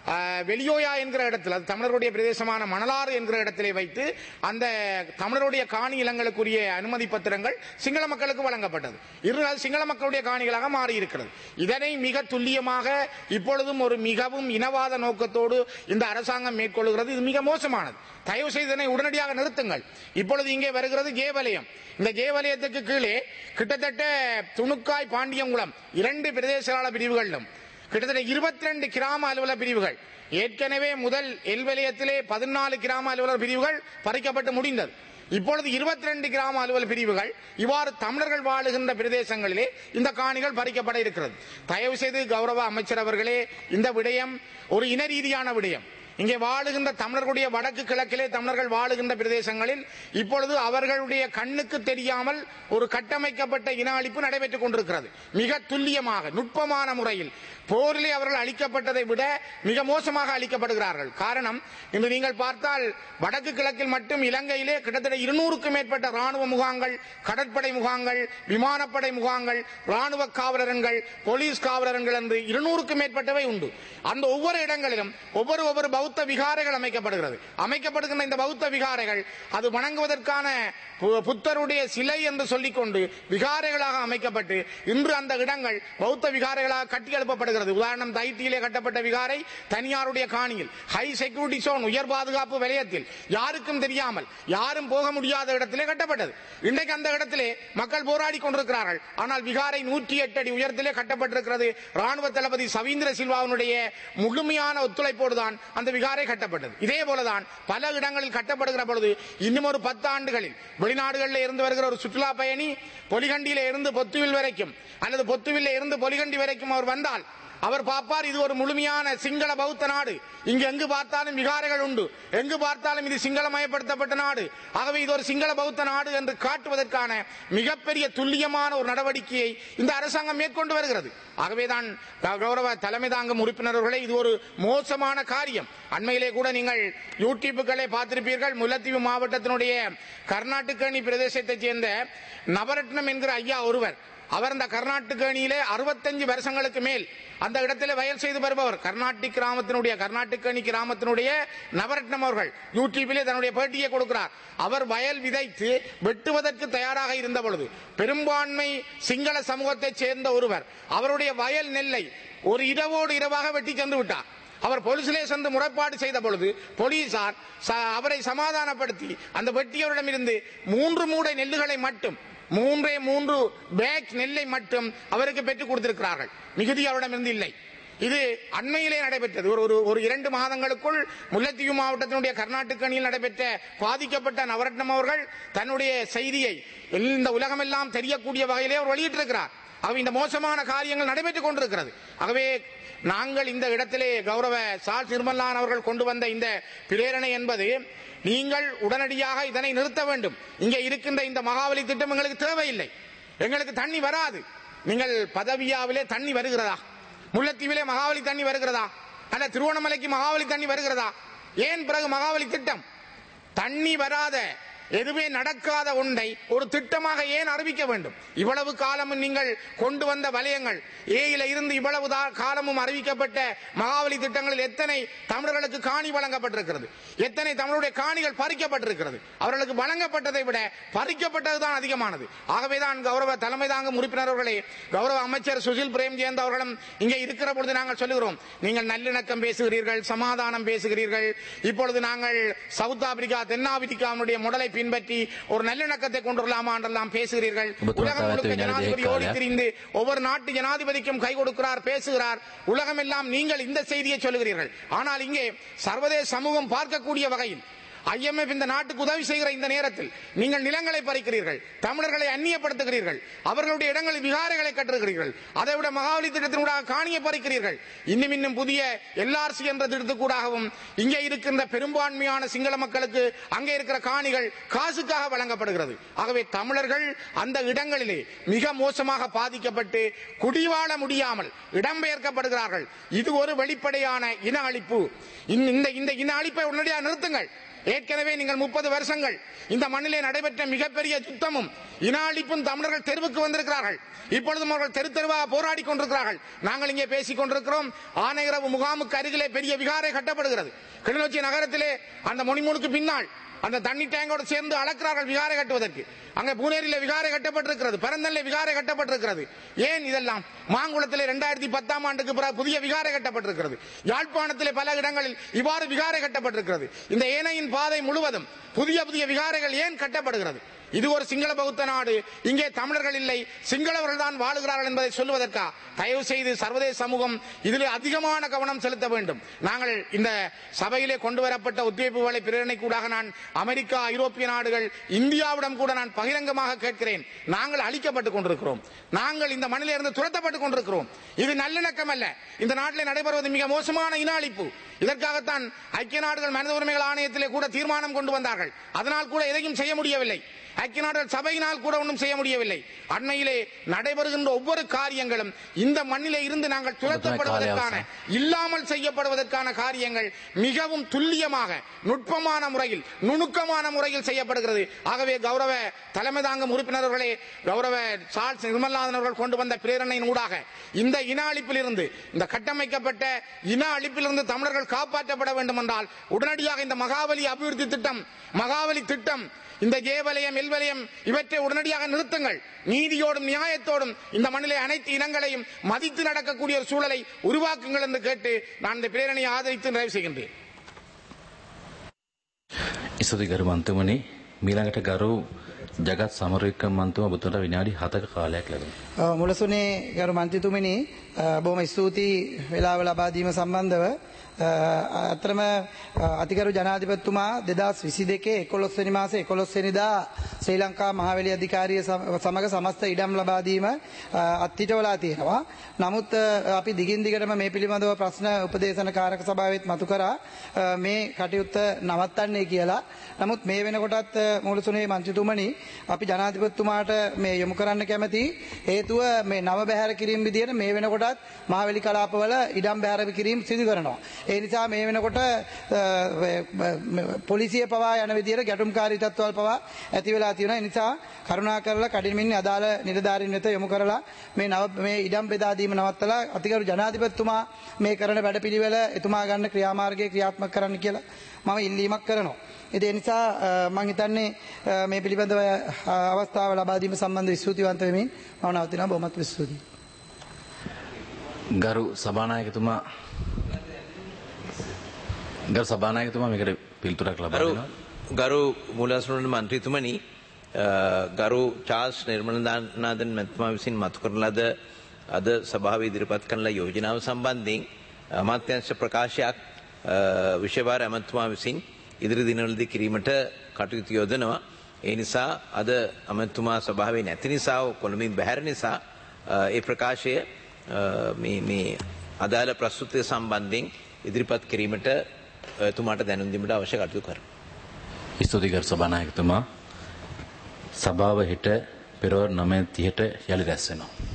Speaker 7: ஆஹ், வெளியோயா என்கிற இடத்தில் அது தமிழருடைய பிரதேசமான மணலாறு என்கிற இடத்திலே வைத்து அந்த தமிழருடைய காணி நிலங்களுக்குரிய அனுமதி பத்திரங்கள் சிங்கள மக்களுக்கு வழங்கப்பட்டது இருந்தால் சிங்கள மக்களுடைய காணிகளாக மாறி இருக்கிறது இதனை மிக துல்லியமாக இப்பொழுதும் ஒரு மிகவும் இனவாத நோக்கத்தோடு இந்த அரசாங்கம் மேற்கொள்கிறது இது மிக மோசமானது தயவு செய்து இதனை உடனடியாக நிறுத்துங்கள் இப்பொழுது இங்கே வருகிறது ஜேவலயம் இந்த ஜேவலயத்துக்கு கீழே கிட்டத்தட்ட துணுக்காய் பாண்டியங்குளம் இரண்டு பிரதேச பிரிவுகளிலும் கிட்டத்தட்ட இருபத்தி ரெண்டு கிராம அலுவலர் பிரிவுகள் ஏற்கனவே முதல் எல் வலயத்திலே பதினாலு கிராம அலுவலர் பிரிவுகள் பறிக்கப்பட்டு முடிந்தது இப்பொழுது இருபத்தி ரெண்டு கிராம அலுவல் பிரிவுகள் இவ்வாறு தமிழர்கள் வாழுகின்ற பிரதேசங்களிலே இந்த காணிகள் பறிக்கப்பட இருக்கிறது தயவு செய்து கௌரவ அமைச்சர் அவர்களே இந்த விடயம் ஒரு இன ரீதியான விடயம் இங்கே வாழுகின்ற தமிழர்களுடைய வடக்கு கிழக்கிலே தமிழர்கள் வாழுகின்ற பிரதேசங்களில் இப்பொழுது அவர்களுடைய கண்ணுக்கு தெரியாமல் ஒரு கட்டமைக்கப்பட்ட இன அழிப்பு நடைபெற்றுக் கொண்டிருக்கிறது மிக துல்லியமாக நுட்பமான முறையில் போரிலே அவர்கள் அளிக்கப்பட்டதை விட மிக மோசமாக அளிக்கப்படுகிறார்கள் காரணம் இன்று நீங்கள் பார்த்தால் வடக்கு கிழக்கில் மட்டும் இலங்கையிலே கிட்டத்தட்ட இருநூறுக்கும் மேற்பட்ட ராணுவ முகாங்கள் கடற்படை முகாங்கள் விமானப்படை முகாங்கள் ராணுவ காவலரங்கள் போலீஸ் காவலரங்கள் என்று இருநூறுக்கும் மேற்பட்டவை உண்டு அந்த ஒவ்வொரு இடங்களிலும் ஒவ்வொரு ஒவ்வொரு பௌத்த விகாரைகள் அமைக்கப்படுகிறது அமைக்கப்படுகின்ற இந்த பௌத்த விகாரைகள் அது வணங்குவதற்கான பு- புத்தருடைய சிலை என்று சொல்லிக்கொண்டு விகாரைகளாக அமைக்கப்பட்டு இன்று அந்த இடங்கள் பௌத்த விகாரைகளாக கட்டி எழுப்பப்படுகிறது உதாரணம் தைட்டியிலே கட்டப்பட்ட விகாரை தனியாருடைய காணியில் ஹை செக்யூரிட்டி சோன் உயர் பாதுகாப்பு வலயத்தில் யாருக்கும் தெரியாமல் யாரும் போக முடியாத இடத்திலே கட்டப்பட்டது இன்றைக்கு அந்த இடத்திலே மக்கள் போராடி கொண்டிருக்கிறார்கள் ஆனால் விகாரை நூற்றி எட்டு அடி உயரத்திலே கட்டப்பட்டிருக்கிறது ராணுவ தளபதி சவீந்திர சில்வாவினுடைய முழுமையான ஒத்துழைப்போடு தான் அந்த விகாரை கட்டப்பட்டது இதே போலதான் பல இடங்களில் கட்டப்படுகிற பொழுது இன்னும் ஒரு பத்து ஆண்டுகளில் வெளிநாடுகளில் இருந்து வருகிற ஒரு சுற்றுலா பயணி பொலிகண்டியில இருந்து பொத்துவில் வரைக்கும் அல்லது பொத்துவில்ல இருந்து பொலிகண்டி வரைக்கும் அவர் வந்தால் அவர் பார்ப்பார் இது ஒரு முழுமையான சிங்கள பௌத்த நாடு இங்கு எங்கு பார்த்தாலும் விகாரைகள் உண்டு எங்கு பார்த்தாலும் இது சிங்களமயப்படுத்தப்பட்ட நாடு ஆகவே இது ஒரு சிங்கள பௌத்த நாடு என்று காட்டுவதற்கான மிகப்பெரிய துல்லியமான ஒரு நடவடிக்கையை இந்த அரசாங்கம் மேற்கொண்டு வருகிறது ஆகவேதான் க- கௌரவ தலைமை தாங்கும் உறுப்பினர்களே இது ஒரு மோசமான காரியம் அண்மையிலே கூட நீங்கள் யூடியூப்புகளை பார்த்திருப்பீர்கள் முல்லைத்தீவு மாவட்டத்தினுடைய கர்நாடகணி பிரதேசத்தைச் சேர்ந்த நவரத்னம் என்கிற ஐயா ஒருவர் அவர் அந்த கர்நாடக அணியிலே அறுபத்தஞ்சு வருஷங்களுக்கு மேல் அந்த இடத்திலே வயல் செய்து வருபவர் கர்நாடிக் கிராமத்தினுடைய கர்நாடக அணி கிராமத்தினுடைய நவரத்னம் அவர்கள் யூடியூபிலே தன்னுடைய பேட்டியை கொடுக்கிறார் அவர் வயல் விதைத்து வெட்டுவதற்கு தயாராக இருந்த பொழுது பெரும்பான்மை சிங்கள சமூகத்தைச் சேர்ந்த ஒருவர் அவருடைய வயல் நெல்லை ஒரு இரவோடு இரவாக வெட்டி சென்று விட்டார் அவர் போலீசிலே சென்று முறைப்பாடு செய்த பொழுது போலீசார் ச- அவரை சமாதானப்படுத்தி அந்த வெட்டியவரிடமிருந்து மூன்று மூடை நெல்லுகளை மட்டும் மூன்றே மூன்று பேக் நெல்லை மட்டும் அவருக்கு பெற்றுக் கொடுத்திருக்கிறார்கள் மிகுதி அவரிடமிருந்து இல்லை இது அண்மையிலே நடைபெற்றது ஒரு ஒரு ஒரு இரண்டு மாதங்களுக்குள் முல்லைத்தீவு மாவட்டத்தினுடைய கர்நாடக அணியில் நடைபெற்ற பாதிக்கப்பட்ட நவரத்னம் அவர்கள் தன்னுடைய செய்தியை இந்த உலகமெல்லாம் தெரியக்கூடிய வகையிலே அவர் வெளியிட்டிருக்கிறார் ஆகவே இந்த மோசமான காரியங்கள் நடைபெற்றுக் கொண்டிருக்கிறது ஆகவே நாங்கள் இந்த இடத்திலே கௌரவ சால் நிர்மலான் அவர்கள் கொண்டு வந்த இந்த பிரேரணை என்பது நீங்கள் உடனடியாக இதனை நிறுத்த வேண்டும் இங்கே இருக்கின்ற இந்த மகாவலி திட்டம் எங்களுக்கு தேவையில்லை எங்களுக்கு தண்ணி வராது நீங்கள் பதவியாவிலே தண்ணி வருகிறதா முல்லைத்தீவிலே மகாவலி தண்ணி வருகிறதா அல்ல திருவண்ணாமலைக்கு மகாவலி தண்ணி வருகிறதா ஏன் பிறகு மகாவலி திட்டம் தண்ணி வராத எதுவே நடக்காத ஒன்றை ஒரு திட்டமாக ஏன் அறிவிக்க வேண்டும் இவ்வளவு காலமும் நீங்கள் கொண்டு வந்த வலயங்கள் ஏயில இருந்து இவ்வளவு தா- காலமும் அறிவிக்கப்பட்ட மகாவலி திட்டங்களில் எத்தனை தமிழர்களுக்கு காணி வழங்கப்பட்டிருக்கிறது எத்தனை தமிழுடைய காணிகள் பறிக்கப்பட்டிருக்கிறது அவர்களுக்கு வழங்கப்பட்டதை விட பறிக்கப்பட்டதுதான் அதிகமானது ஆகவேதான் கௌரவ தலைமை தாங்கும் உறுப்பினர்களே கௌரவ அமைச்சர் சுசில் பிரேம்ஜெயந்த் அவர்களும் இங்கே இருக்கிற பொழுது நாங்கள் சொல்லுகிறோம் நீங்கள் நல்லிணக்கம் பேசுகிறீர்கள் சமாதானம் பேசுகிறீர்கள் இப்பொழுது நாங்கள் சவுத் ஆப்பிரிக்கா தென்னாப்பிரிக்காவுடைய முடலை பின்பற்றி ஒரு நல்லிணக்கத்தை கொண்டுள்ளலாமா என்றெல்லாம் பேசுகிறீர்கள்
Speaker 1: உபத்துவ
Speaker 7: உலகம் முழுக்க
Speaker 1: தளத்தில்
Speaker 7: ஜனாதிபதி
Speaker 1: நிறைய
Speaker 7: ஓடி
Speaker 1: கால.
Speaker 7: திரிந்து ஒவ்வொரு நாட்டு ஜனாதிபதிக்கும் கை கொடுக்கிறார் பேசுகிறார் உலகமெல்லாம் நீங்கள் இந்த செய்தியை சொல்லுகிறீர்கள் ஆனால் இங்கே சர்வதேச சமூகம் பார்க்கக்கூடிய வகையில் ஐஎம்எஃப் இந்த நாட்டுக்கு உதவி செய்கிற இந்த நேரத்தில் நீங்கள் நிலங்களை பறிக்கிறீர்கள் தமிழர்களை அந்நியப்படுத்துகிறீர்கள் அவர்களுடைய இடங்களில் விகாரைகளை கட்டுகிறீர்கள் அதை விட மகாவலி திட்டத்தினூடாக காணியை பறிக்கிறீர்கள் இன்னும் இன்னும் புதிய எல்ஆர்சி என்ற திட்டத்துக்கூடாகவும் இங்கே இருக்கின்ற பெரும்பான்மையான சிங்கள மக்களுக்கு அங்கே இருக்கிற காணிகள் காசுக்காக வழங்கப்படுகிறது ஆகவே தமிழர்கள் அந்த இடங்களிலே மிக மோசமாக பாதிக்கப்பட்டு குடிவாழ முடியாமல் இடம்பெயர்க்கப்படுகிறார்கள் இது ஒரு வெளிப்படையான இன அழிப்பு இந்த இந்த- இந்த இன அழிப்பை உடனடியாக நிறுத்துங்கள் ஏற்கனவே நீங்கள் முப்பது வருஷங்கள் இந்த மண்ணிலே நடைபெற்ற மிகப்பெரிய யுத்தமும் இன அழிப்பும் தமிழர்கள் தெருவுக்கு வந்திருக்கிறார்கள் இப்பொழுதும் அவர்கள் தெரு தெருவாக போராடி கொண்டிருக்கிறார்கள் நாங்கள் இங்கே பேசிக் கொண்டிருக்கிறோம் ஆனையரவு முகாமுக்கு அருகிலே பெரிய விகாரை கட்டப்படுகிறது கிளிநொச்சி நகரத்திலே அந்த மொழிமூனுக்கு பின்னால் அந்த தண்ணி டேங்கோடு சேர்ந்து அளக்கிறார்கள் விகாரை கட்டுவதற்கு அங்கே பூனேரியில விகாரை கட்டப்பட்டிருக்கிறது பரந்தல்ல விகாரை கட்டப்பட்டிருக்கிறது ஏன் இதெல்லாம் மாங்குளத்திலே இரண்டாயிரத்தி பத்தாம் ஆண்டுக்கு பிறகு புதிய விகாரை கட்டப்பட்டிருக்கிறது யாழ்ப்பாணத்திலே பல இடங்களில் இவ்வாறு விகாரை கட்டப்பட்டிருக்கிறது இந்த ஏனையின் பாதை முழுவதும் புதிய புதிய விகாரைகள் ஏன் கட்டப்படுகிறது இது ஒரு சிங்கள பௌத்த நாடு இங்கே தமிழர்கள் இல்லை சிங்களவர்கள் தான் வாழுகிறார்கள் என்பதை சொல்லுவதற்கா தயவு செய்து சர்வதேச சமூகம் இதில் அதிகமான கவனம் செலுத்த வேண்டும் நாங்கள் இந்த சபையிலே கொண்டு வரப்பட்ட ஒத்துழைப்பு வேலை பிரேரணைக்கூடாக நான் அமெரிக்கா ஐரோப்பிய நாடுகள் இந்தியாவிடம் கூட நான் பகிரங்கமாக கேட்கிறேன் நாங்கள் அழிக்கப்பட்டுக் கொண்டிருக்கிறோம் நாங்கள் இந்த மண்ணிலிருந்து இருந்து துரத்தப்பட்டுக் கொண்டிருக்கிறோம் இது நல்லிணக்கம் அல்ல இந்த நாட்டில் நடைபெறுவது மிக மோசமான இன அழிப்பு இதற்காகத்தான் ஐக்கிய நாடுகள் மனித உரிமைகள் ஆணையத்திலே கூட தீர்மானம் கொண்டு வந்தார்கள் அதனால் கூட எதையும் செய்ய முடியவில்லை ஐக்கிய நாடுகள் சபையினால் கூட ஒன்றும் செய்ய முடியவில்லை அண்மையிலே நடைபெறுகின்ற ஒவ்வொரு காரியங்களும் இந்த மண்ணிலே இருந்து நாங்கள் துரத்தப்படுவதற்கான இல்லாமல் செய்யப்படுவதற்கான காரியங்கள் மிகவும் துல்லியமாக நுட்பமான முறையில் நுணுக்கமான முறையில் செய்யப்படுகிறது ஆகவே கௌரவ தலைமை தாங்கும் உறுப்பினர்களே கௌரவ சார்ஸ் நிர்மல்நாதன் அவர்கள் கொண்டு வந்த பிரேரணையின் ஊடாக இந்த இன அழிப்பிலிருந்து இந்த கட்டமைக்கப்பட்ட இன அழிப்பிலிருந்து தமிழர்கள் காப்பாற்றப்பட வேண்டும் என்றால் உடனடியாக இந்த மகாவலி அபிவிருத்தி திட்டம் மகாவலி திட்டம் இந்த ஜேவலயம் எல்வலயம் இவற்றை உடனடியாக நிறுத்துங்கள் நீதியோடும் நியாயத்தோடும் இந்த மண்ணிலே அனைத்து இனங்களையும் மதித்து நடக்கக்கூடிய ஒரு சூழலை உருவாக்குங்கள் என்று கேட்டு நான் இந்த பிரேரணையை ஆதரித்து நிறைவு செய்கின்றேன்
Speaker 1: ඉසුති ගරු මන්තුමනි මීළඟට ගරු ජගත් සමරවික්‍රම මන්තුම ඔබතුමට විනාඩි 7ක කාලයක් ලැබෙනවා.
Speaker 8: අ, මුලසුනේ ගරු මන්ත්‍රතුමනි අ, බොහොම ස්තුතියි වෙලාව ලබා දීම සම්බන්ධව අ, අතරම අ, අතිගරු ජනාධිපතිතුමා 2022 11 වෙනි මාසේ 11 වෙනිදා ශ්‍රී ලංකා මහවැලි අධිකාරිය සම- සමග සමස්ත ඉඩම් ලබා දීම අ, අත්හිටවලා තියෙනවා. නමුත් අ, අපි දිගින් දිගටම මේ පිළිබඳව ප්‍රශ්න උපදේශන කාරක සභාවෙත් මතු කරා අ, මේ කටයුත්ත නවත්තන්නේ කියලා. නමුත් මේ වෙනකොටත් අ, මුලසුනේ මන්ත්‍රතුමනි අපි ජනාධිපතිතුමාට මේ යොමු කරන්න කැමති හේතුව මේ නව බැහැර කිරීම විදිහට මේ වෙනකොටත් මහවැලි කලාපවල ඉඩම් බැහැර කිරීම සිදු කරනවා. ඒ නිසා මේ වෙනකොට අ, ව- පොලිසිය පවා යන විදිහට ගැටුම්කාරී තත්ත්වවල් පවා ඇති වෙලා තියෙනවා. ඒ නිසා කරුණා කරලා කඩින්මින් අදාළ නිලධාරීන් වෙත යොමු කරලා මේ නව මේ ඉඩම් බෙදා දීම නවත්තලා අතිගරු ජනාධිපතිතුමා මේ කරන වැඩපිළිවෙල එතුමා ගන්න ක්‍රියාමාර්ගය ක්‍රියාත්මක කරන්න කියලා මම ඉල්ලීමක් කරනවා. ඉතින් ඒ නිසා අ, මම හිතන්නේ අ, මේ පිළිබඳව අ, අවස්ථාව ලබා දීම සම්බන්ධව ස්තුතිවන්ත වෙමින් මම නවතිනවා බොහොමත් ස්තුතියි.
Speaker 1: ගරු සභානායකතුමා ගරු සභානායකතුමා මේකට පිළිතුරක් ලබා
Speaker 4: ගරු
Speaker 1: දෙනවා.
Speaker 4: ගරු මූලස්වරණ මන්ත්‍රීතුමනි අ, ගරු චාල්ස් නිර්මලනාදන් මැතිතුමා විසින් මතු කරන ලද අද සභාවේ ඉදිරිපත් කරන ලද යෝජනාව සම්බන්ධයෙන් අමාත්‍යංශ ප්‍රකාශයක් අ, විෂයභාර ඇමතුමා විසින් ඉදිරි දිනවලදී කිරීමට කටයුතු යොදනවා. ඒ නිසා අද අමතුමා සභාවේ නැති නිසා කොළඹින් බැහැර නිසා අ, ඒ ප්‍රකාශය අ, මේ මේ අදාළ ප්‍රස්තුතය සම්බන්ධයෙන් ඉදිරිපත් කිරීමට එතුමාට දැනුම් දීමට අවශ්‍ය කටයුතු කරනවා.
Speaker 1: ස්තුති ගරු සභානායකතුමා සභාව හෙට පෙරවරු 9:30ට යලි රැස් වෙනවා.